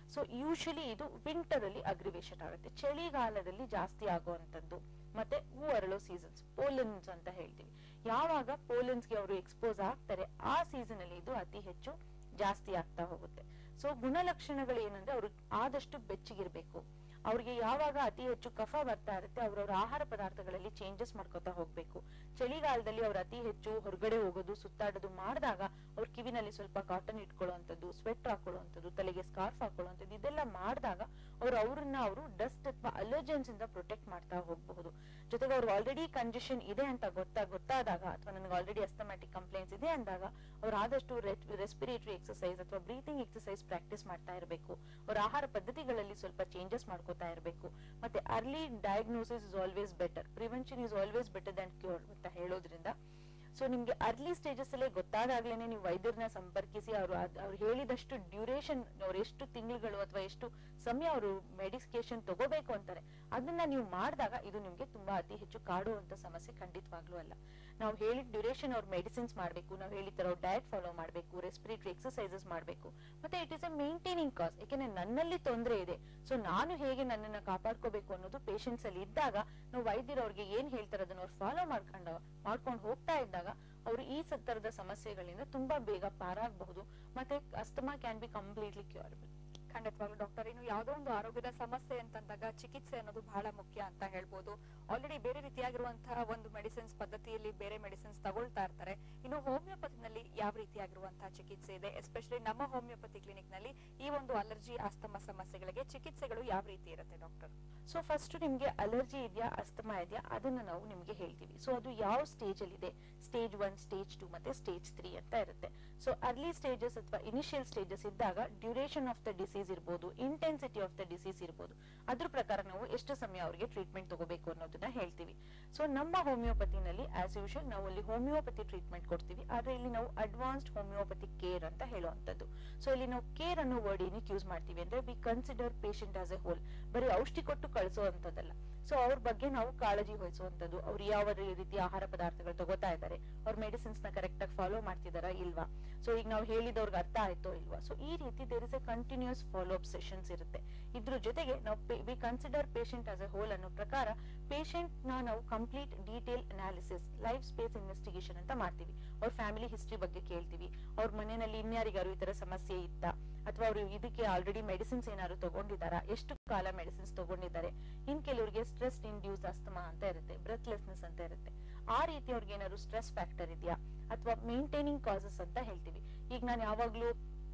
ಸೊ ಯೂಶಲಿ ಇದು ವಿಂಟರ್ ಅಲ್ಲಿ ಅಗ್ರಿವೇಶನ್ ಆಗುತ್ತೆ ಚಳಿಗಾಲದಲ್ಲಿ ಜಾಸ್ತಿ ಆಗುವಂತದ್ದು ಮತ್ತೆ ಹೂ ಅರಳೋ ಸೀಸನ್ಸ್ ಪೋಲನ್ಸ್ ಅಂತ ಹೇಳ್ತೀವಿ ಯಾವಾಗ ಪೋಲನ್ಸ್ಗೆ ಅವರು ಎಕ್ಸ್ಪೋಸ್ ಆಗ್ತಾರೆ ಆ ಸೀಸನ್ ಅಲ್ಲಿ ಇದು ಅತಿ ಹೆಚ್ಚು ಜಾಸ್ತಿ ಆಗ್ತಾ ಹೋಗುತ್ತೆ ಸೊ ಗುಣಲಕ್ಷಣಗಳು ಏನಂದ್ರೆ ಅವರು ಆದಷ್ಟು ಬೆಚ್ಚಗಿರ್ಬೇಕು ಅವ್ರಿಗೆ ಯಾವಾಗ ಅತಿ ಹೆಚ್ಚು ಕಫ ಬರ್ತಾ ಇರುತ್ತೆ ಅವ್ರವ್ರ ಆಹಾರ ಪದಾರ್ಥಗಳಲ್ಲಿ ಚೇಂಜಸ್ ಮಾಡ್ಕೊತಾ ಹೋಗ್ಬೇಕು ಚಳಿಗಾಲದಲ್ಲಿ ಅವ್ರು ಅತಿ ಹೆಚ್ಚು ಹೊರಗಡೆ ಹೋಗೋದು ಸುತ್ತಾಡೋದು ಮಾಡಿದಾಗ ಅವ್ರ ಕಿವಿನಲ್ಲಿ ಸ್ವಲ್ಪ ಕಾಟನ್ ಇಟ್ಕೊಳ್ಳುವಂಥದ್ದು ಸ್ವೆಟ್ ಹಾಕೊಳ್ಳುವಂಥದ್ದು ತಲೆಗೆ ಸ್ಕಾರ್ಫ್ ಹಾಕೊಳ್ಳುವಂಥದ್ದು ಇದೆಲ್ಲ ಮಾಡಿದಾಗ ಅವ್ರು ಅವ್ರನ್ನ ಅವರು ಡಸ್ಟ್ ಅಥವಾ ಅಲರ್ಜೆನ್ಸ್ ಇಂದ ಪ್ರೊಟೆಕ್ಟ್ ಮಾಡ್ತಾ ಹೋಗಬಹುದು ಜೊತೆಗೆ ಅವ್ರು ಆಲ್ರೆಡಿ ಕಂಜೆಷನ್ ಇದೆ ಅಂತ ಗೊತ್ತಾ ಗೊತ್ತಾದಾಗ ಅಥವಾ ನನಗೆ ಆಲ್ರೆಡಿ ಅಸ್ತಮ್ಯಾಟಿಕ್ ಕಂಪ್ಲೇಂಟ್ಸ್ ಇದೆ ಅಂದಾಗ ಅವ್ರು ಆದಷ್ಟು ರೆಸ್ಪಿರೇಟರಿ ಎಕ್ಸರ್ಸೈಸ್ ಅಥವಾ ಬ್ರೀತಿಂಗ್ ಎಕ್ಸರ್ಸೈಸ್ ಪ್ರಾಕ್ಟೀಸ್ ಮಾಡ್ತಾ ಇರಬೇಕು ಅವ್ರ ಆಹಾರ ಪದ್ಧತಿಗಳಲ್ಲಿ ಸ್ವಲ್ಪ ಚೇಂಜಸ್ ಮಾಡ್ಕೋತಾ ಇರಬೇಕು ಮತ್ತೆ early diagnosis is always better prevention is always better than cure ಅಂತ ಹೇಳೋದ್ರಿಂದ ಸೊ ನಿಮ್ಗೆ ಅರ್ಲಿ ಸ್ಟೇಜಸ್ ಅಲ್ಲೇ ಗೊತ್ತಾದಾಗ್ಲೇನೆ ನೀವು ವೈದ್ಯರನ್ನ ಸಂಪರ್ಕಿಸಿ ಅವರು ಅವ್ರು ಹೇಳಿದಷ್ಟು ಡ್ಯೂರೇಷನ್ ಅವ್ರು ಎಷ್ಟು ತಿಂಗಳುಗಳು ಅಥವಾ ಎಷ್ಟು ಸಮಯ ಅವರು ಮೆಡಿಕೇಶನ್ ತಗೋಬೇಕು ಅಂತಾರೆ ಅದನ್ನ ನೀವು ಮಾಡಿದಾಗ ಇದು ನಿಮ್ಗೆ ತುಂಬಾ ಅತಿ ಹೆಚ್ಚು ಕಾಡುವಂತ ಸಮಸ್ಯೆ ಖಂಡಿತವಾಗ್ಲೂ ಅಲ್ಲ ನಾವು ಹೇಳಿದ ಡ್ಯೂರೇಷನ್ ಅವ್ರ ಮೆಡಿಸಿನ್ಸ್ ಮಾಡಬೇಕು ನಾವು ಹೇಳಿತರ ಡಯಟ್ ಫಾಲೋ ಮಾಡಬೇಕು ರೆಸ್ಪಿರೇಟರಿ ಎಕ್ಸರ್ಸೈಸಸ್ ಮಾಡಬೇಕು ಮತ್ತೆ it is a maintaining cause ಯಾಕೆಂದ್ರೆ ನನ್ನಲ್ಲಿ ತೊಂದರೆ ಇದೆ ಸೊ ನಾನು ಹೇಗೆ ನನ್ನನ್ನ ಕಾಪಾಡ್ಕೋಬೇಕು ಅನ್ನೋದು ಪೇಷಂಟ್ಸ್ ಅಲ್ಲಿ ಇದ್ದಾಗ ನಾವು ವೈದ್ಯರು ಅವ್ರಿಗೆ ಏನ್ ಹೇಳ್ತಾರೆ ಅದನ್ನ ಅವ್ರು ಫಾಲೋ ಮಾಡ್ಕೊಂಡು ಮಾಡ್ಕೊಂಡು ಹೋಗ್ತಾ ಇದ್ದಾಗ ಅವರು ಈ ಸ- ತರದ ಸಮಸ್ಯೆಗಳಿಂದ ತುಂಬಾ ಬೇಗ ಪಾರಾಗಬಹುದು ಮತ್ತೆ asthma can be completely curable
ಖಂಡಿತವಾಗ್ಲು ಡಾಕ್ಟರ್ ಇನ್ನು ಯಾವುದೋ ಒಂದು ಆರೋಗ್ಯದ ಸಮಸ್ಯೆ ಅಂತಂದಾಗ ಚಿಕಿತ್ಸೆ ಅನ್ನೋದು ಬಹಳ ಮುಖ್ಯ ಅಂತ ಹೇಳ್ಬೋದು ಆಲ್ರೆಡಿ ಬೇರೆ ರೀತಿಯಾಗಿರುವಂತಹ ಒಂದು ಮೆಡಿಸಿನ್ಸ್ ಪದ್ಧತಿಯಲ್ಲಿ ಬೇರೆ ಮೆಡಿಸಿನ್ಸ್ ತಗೊಳ್ತಾ ಇರ್ತಾರೆ ಇನ್ನು ಹೋಮಿಯೋಪತಿನಲ್ಲಿ ಯಾವ ರೀತಿಯಾಗಿರುವಂತಹ ಚಿಕಿತ್ಸೆ ಇದೆ ಎಸ್ಪೆಷಲಿ ನಮ್ಮ ಹೋಮಿಯೋಪತಿ ಕ್ಲಿನಿಕ್ ನಲ್ಲಿ ಈ ಒಂದು ಅಲರ್ಜಿ ಆಸ್ತಮ ಸಮಸ್ಯೆಗಳಿಗೆ ಚಿಕಿತ್ಸೆಗಳು ಯಾವ ರೀತಿ ಇರುತ್ತೆ ಡಾಕ್ಟರ್
ಸೊ ಫಸ್ಟ್ ನಿಮ್ಗೆ ಅಲರ್ಜಿ ಇದೆಯಾ ಅಸ್ತಮಾ ಇದೆಯಾ ಅದನ್ನ ನಾವು ನಿಮ್ಗೆ ಹೇಳ್ತೀವಿ ಸೊ ಅದು ಯಾವ ಸ್ಟೇಜ್ ಅಲ್ಲಿ ಇದೆ ಸ್ಟೇಜ್ ಒನ್ ಸ್ಟೇಜ್ ಟು ಮತ್ತೆ ಸ್ಟೇಜ್ ತ್ರೀ ಅಂತ ಇರುತ್ತೆ ಸೊ ಅರ್ಲಿ ಸ್ಟೇಜಸ್ ಅಥವಾ ಇನಿಷಿಯಲ್ ಸ್ಟೇಜಸ್ ಇದ್ದಾಗ ಡ್ಯೂರೇಷನ್ ಆಫ್ ದ ಡಿಸೀಸ್ ಇರ್ಬೋದು ಇಂಟೆನ್ಸಿಟಿ ಆಫ್ ದ ಡಿಸೀಸ್ ಇರ್ಬೋದು ಅದ್ರ ಪ್ರಕಾರ ನಾವು ಎಷ್ಟು ಸಮಯ ಅವರಿಗೆ ಟ್ರೀಟ್ಮೆಂಟ್ ತಗೋಬೇಕು ಅನ್ನೋದನ್ನ ಹೇಳ್ತೀವಿ ಸೊ ನಮ್ಮ ಹೋಮಿಯೋಪತಿನಲ್ಲಿ ಆಸ್ ಯೂಶುವಲ್ ನಾವು ಅಲ್ಲಿ ಹೋಮಿಯೋಪತಿ ಟ್ರೀಟ್ಮೆಂಟ್ ಕೊಡ್ತೀವಿ ಆದ್ರೆ ಇಲ್ಲಿ ನಾವು ಅಡ್ವಾನ್ಸ್ಡ್ ಹೋಮಿಯೋಪತಿ ಕೇರ್ ಅಂತ ಹೇಳುವಂತದ್ದು ಸೊ ಇಲ್ಲಿ ನಾವು ಕೇರ್ ಅನ್ನೋ ವರ್ಡ್ ಏನಕ್ಕೆ ಯೂಸ್ ಮಾಡ್ತೀವಿ ಅಂದ್ರೆ we consider patient as a whole ಬರೀ ಔಷಧಿ ಕೊಟ್ಟು ಕಳಿಸುವಂತದ್ದಲ್ಲ ಸೊ ಅವ್ರ ಬಗ್ಗೆ ನಾವು ಕಾಳಜಿ ವಹಿಸುವಂತದ್ದು ಅವ್ರು ಯಾವ ರೀತಿಯ ಆಹಾರ ಪದಾರ್ಥಗಳು ತಗೋತಾ ಇದ್ದಾರೆ ಅವ್ರ ಮೆಡಿಸಿನ್ಸ್ ನ ಕರೆಕ್ಟ್ ಆಗಿ ಫಾಲೋ ಮಾಡ್ತಿದಾರಾ ಇಲ್ವಾ ಸೊ ಈಗ ನಾವು ಹೇಳಿದವ್ರಿಗೆ ಅರ್ಥ ಆಯ್ತೋ ಇಲ್ವಾ ಸೊ ಈ ರೀತಿ there is a continuous follow up sessions ಇರುತ್ತೆ ಇದ್ರ ಜೊತೆಗೆ ನಾವು we consider patient as a whole ಅನ್ನೋ ಪ್ರಕಾರ ಪೇಷಂಟ್ ನ ನಾವು complete detail analysis life space investigation ಅಂತ ಮಾಡ್ತೀವಿ ಅವ್ರ ಫ್ಯಾಮಿಲಿ ಹಿಸ್ಟ್ರಿ ಬಗ್ಗೆ ಕೇಳ್ತೀವಿ ಅವ್ರ ಮನೆಯಲ್ಲಿ ಇನ್ಯಾರಿಗಾರು ಈ ತರ ಸಮಸ್ಯೆ ಇತ್ತಾ ಅಥವಾ ಅವರು ಇದಕ್ಕೆ ಆಲ್ರೆಡಿ ಮೆಡಿಸಿನ್ಸ್ ಏನಾದ್ರು ತಗೊಂಡಿದ್ದಾರಾ ಎಷ್ಟು ಕಾಲ ಮೆಡಿಸಿನ್ಸ್ ತಗೊಂಡಿದ್ದಾರೆ ಇನ್ ಕೆಲವರಿಗೆ ಸ್ಟ್ರೆಸ್ ಇಂಡ್ಯೂಸ್ ಅಸ್ತಮಾ ಅಂತ ಇರುತ್ತೆ ಬ್ರೆತ್ಲೆಸ್ನೆಸ್ ಅಂತ ಇರುತ್ತೆ ಆ ರೀತಿ ಅವ್ರಿಗೆ ಏನಾದ್ರು ಸ್ಟ್ರೆಸ್ ಫ್ಯಾಕ್ಟರ್ ಇದೆಯಾ ಅಥವಾ ಮೇಂಟೈನಿಂಗ್ ಕಾಸಸ್ ಅಂತ ಹೇಳ್ತೀವಿ ಈಗ ನಾನು ಯಾವಾಗ್ಲೂ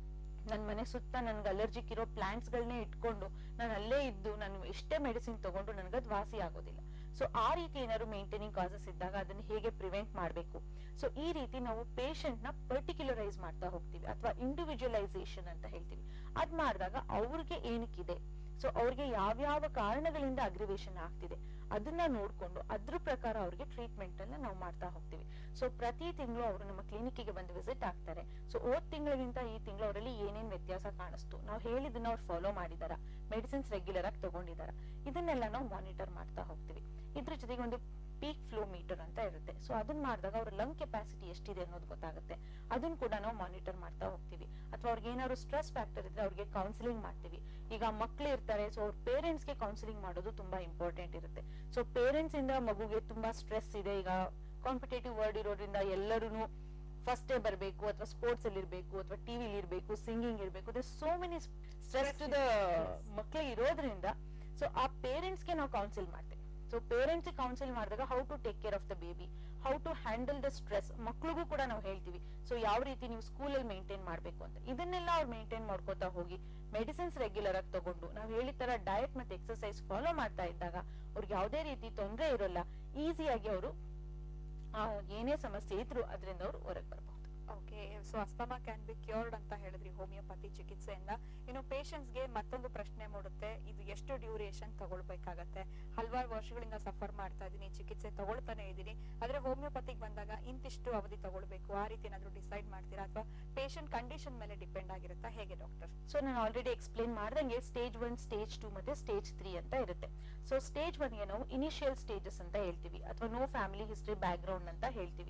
ನನ್ ಮನೆ ಸುತ್ತ ನನ್ಗೆ ಅಲರ್ಜಿಕ್ ಇರೋ ಪ್ಲಾಂಟ್ಸ್ ಗಳನ್ನೇ ಇಟ್ಕೊಂಡು ನಾನು ಅಲ್ಲೇ ಇದ್ದು ನಾನು ಎಷ್ಟೇ ಮೆಡಿಸಿನ್ ತಗೊಂಡು ನನ್ಗದ್ ವಾಸಿ ಆಗೋದಿಲ್ಲ ಸೊ ಆ ರೀತಿ ಏನಾದ್ರು ಮೇಂಟೈನಿಂಗ್ ಕಾಸಸ್ ಇದ್ದಾಗ ಅದನ್ನ ಹೇಗೆ ಪ್ರಿವೆಂಟ್ ಮಾಡಬೇಕು ಸೊ ಈ ರೀತಿ ನಾವು ಪೇಷಂಟ್ ನ ಪರ್ಟಿಕ್ಯುಲರೈಸ್ ಮಾಡ್ತಾ ಹೋಗ್ತೀವಿ ಅಥವಾ ಇಂಡಿವಿಜುವಲೈಸೇಷನ್ ಅಂತ ಹೇಳ್ತೀವಿ ಅದ್ ಮಾಡಿದಾಗ ಅವ್ರಿಗೆ ಏನಕ್ಕಿದೆ ಸೊ ಅವ್ರಿಗೆ ಯಾವ್ಯಾವ ಕಾರಣಗಳಿಂದ ಅಗ್ರಿವೇಶನ್ ಆಗ್ತಿದೆ ಅದನ್ನ ನೋಡ್ಕೊಂಡು ಅದ್ರ ಪ್ರಕಾರ ಅವ್ರಿಗೆ ಟ್ರೀಟ್ಮೆಂಟ್ ಅನ್ನ ನಾವು ಮಾಡ್ತಾ ಹೋಗ್ತೀವಿ ಸೊ ಪ್ರತಿ ತಿಂಗಳು ಅವರು ನಮ್ಮ ಕ್ಲಿನಿಕ್ಗೆ ಬಂದು ವಿಸಿಟ್ ಆಗ್ತಾರೆ ಸೊ ಹೋದ್ ತಿಂಗಳಿಗಿಂತ ಈ ತಿಂಗಳು ಅವರಲ್ಲಿ ಏನೇನ್ ವ್ಯತ್ಯಾಸ ಕಾಣಿಸ್ತು ನಾವು ಹೇಳಿದನ್ನ ಅವ್ರು ಫಾಲೋ ಮಾಡಿದಾರ ಮೆಡಿಸಿನ್ಸ್ ರೆಗ್ಯುಲರ್ ಆಗಿ ತಗೊಂಡಿದಾರ ಇದನ್ನೆಲ್ಲ ನಾವು ಮಾನಿಟರ್ ಮಾಡ್ತಾ ಹೋಗ್ತೀವಿ ಇದ್ರ ಜೊತೆಗೆ ಒಂದು ಪೀಕ್ ಫ್ಲೋ ಮೀಟರ್ ಅಂತ ಇರುತ್ತೆ ಸೊ ಅದನ್ನ ಮಾಡಿದಾಗ ಅವ್ರ ಲಂಗ್ ಕೆಪಾಸಿಟಿ ಎಷ್ಟಿದೆ ಅನ್ನೋದು ಗೊತ್ತಾಗುತ್ತೆ ಅದನ್ನ ಕೂಡ ನಾವು ಮಾನಿಟರ್ ಮಾಡ್ತಾ ಹೋಗ್ತೀವಿ ಅಥವಾ ಅವ್ರಿಗೆ ಏನಾದ್ರು ಸ್ಟ್ರೆಸ್ ಫ್ಯಾಕ್ಟರ್ ಇದ್ರೆ ಅವ್ರಿಗೆ ಕೌನ್ಸಿಲಿಂಗ್ ಮಾಡ್ತೀವಿ ಈಗ ಮಕ್ಳು ಇರ್ತಾರೆ ಸೊ ಅವ್ರ ಪೇರೆಂಟ್ಸ್ ಗೆ ಕೌನ್ಸಿಲಿಂಗ್ ಮಾಡೋದು ತುಂಬಾ ಇಂಪಾರ್ಟೆಂಟ್ ಇರುತ್ತೆ ಸೊ ಪೇರೆಂಟ್ಸ್ ಇಂದ ಮಗುಗೆ ತುಂಬಾ ಸ್ಟ್ರೆಸ್ ಇದೆ ಈಗ ಕಾಂಪಿಟೇಟಿವ್ ವರ್ಡ್ ಇರೋದ್ರಿಂದ ಎಲ್ಲರೂ ಫಸ್ಟ್ ಡೇ ಬರಬೇಕು ಅಥವಾ ಸ್ಪೋರ್ಟ್ಸ್ ಅಲ್ಲಿ ಇರಬೇಕು ಅಥವಾ ಟಿವಿಲಿ ಇರಬೇಕು ಸಿಂಗಿಂಗ್ ಇರಬೇಕು ಅದೇ so many stress to the ಮಕ್ಳಿಗೆ ಇರೋದ್ರಿಂದ ಸೊ ಆ ಪೇರೆಂಟ್ಸ್ ಗೆ ನಾವು ಕೌನ್ಸಿಲ್ ಮಾಡ್ತೇವೆ ಸೊ ಪೇರೆಂಟ್ಸ್ ಕೌನ್ಸಿಲ್ ಮಾಡಿದಾಗ how to take care of the baby how to handle the stress ಮಕ್ಳಿಗೂ ಕೂಡ ನಾವು ಹೇಳ್ತೀವಿ ಸೊ ಯಾವ ರೀತಿ ನೀವು ಸ್ಕೂಲಲ್ಲಿ ಮೇಂಟೈನ್ ಮಾಡ್ಬೇಕು ಅಂತ ಇದನ್ನೆಲ್ಲ ಅವ್ರು ಮೇಂಟೈನ್ ಮಾಡ್ಕೋತಾ ಹೋಗಿ ಮೆಡಿಸಿನ್ಸ್ ರೆಗ್ಯುಲರ್ ಆಗಿ ತಗೊಂಡು ನಾವು ಹೇಳಿದ ತರ ಡಯಟ್ ಮತ್ತೆ ಎಕ್ಸರ್ಸೈಸ್ ಫಾಲೋ ಮಾಡ್ತಾ ಇದ್ದಾಗ ಅವ್ರಿಗೆ ಯಾವುದೇ ರೀತಿ ತೊಂದರೆ ಇರೋಲ್ಲ ಈಸಿಯಾಗಿ ಅವರು ಏನೇ ಸಮಸ್ಯೆ ಇದ್ರು ಅದರಿಂದ ಅವರು ಹೊರಗೆ ಬರಬಹುದು
okay so asthma can be cured ಅಂತ ಹೇಳಿದ್ರಿ ಹೋಮಿಯೋಪತಿ ಚಿಕಿತ್ಸೆಯಿಂದ ಇನ್ನು patients ಗೆ ಮತ್ತೊಂದು ಪ್ರಶ್ನೆ ಮೂಡುತ್ತೆ ಇದು ಎಷ್ಟು ಡ್ಯೂರೇಷನ್ ತಗೊಳ್ಬೇಕಾಗತ್ತೆ ಹಲವಾರು ವರ್ಷಗಳಿಂದ ಸಫರ್ ಮಾಡ್ತಾ ಇದೀನಿ ಚಿಕಿತ್ಸೆ ತಗೊಳ್ತಾನೆ ಇದೀನಿ ಆದ್ರೆ ಹೋಮಿಯೋಪತಿಗೆ ಬಂದಾಗ ಇಂತಿಷ್ಟು ಅವಧಿ ತಗೊಳ್ಬೇಕು ಆ ರೀತಿ ಏನಾದ್ರು ಡಿಸೈಡ್ ಮಾಡ್ತೀರಾ ಅಥವಾ ಪೇಷಂಟ್ ಕಂಡೀಷನ್ ಮೇಲೆ ಡಿಪೆಂಡ್ ಆಗಿರುತ್ತಾ ಹೇಗೆ ಡಾಕ್ಟರ್
ಸೊ ನಾನು ಆಲ್ರೆಡಿ ಎಕ್ಸ್ಪ್ಲೇನ್ ಮಾಡ್ದಂಗೆ ಸ್ಟೇಜ್ ಒನ್ ಸ್ಟೇಜ್ ಟೂ ಮತ್ತೆ ಸ್ಟೇಜ್ ತ್ರೀ ಅಂತ ಇರುತ್ತೆ ಸೊ ಸ್ಟೇಜ್ ಒನ್ಗೆ ನಾವು ಇನಿಷಿಯಲ್ ಸ್ಟೇಜಸ್ ಅಂತ ಹೇಳ್ತೀವಿ ಅಥವಾ no family history background ಅಂತ ಹೇಳ್ತೀವಿ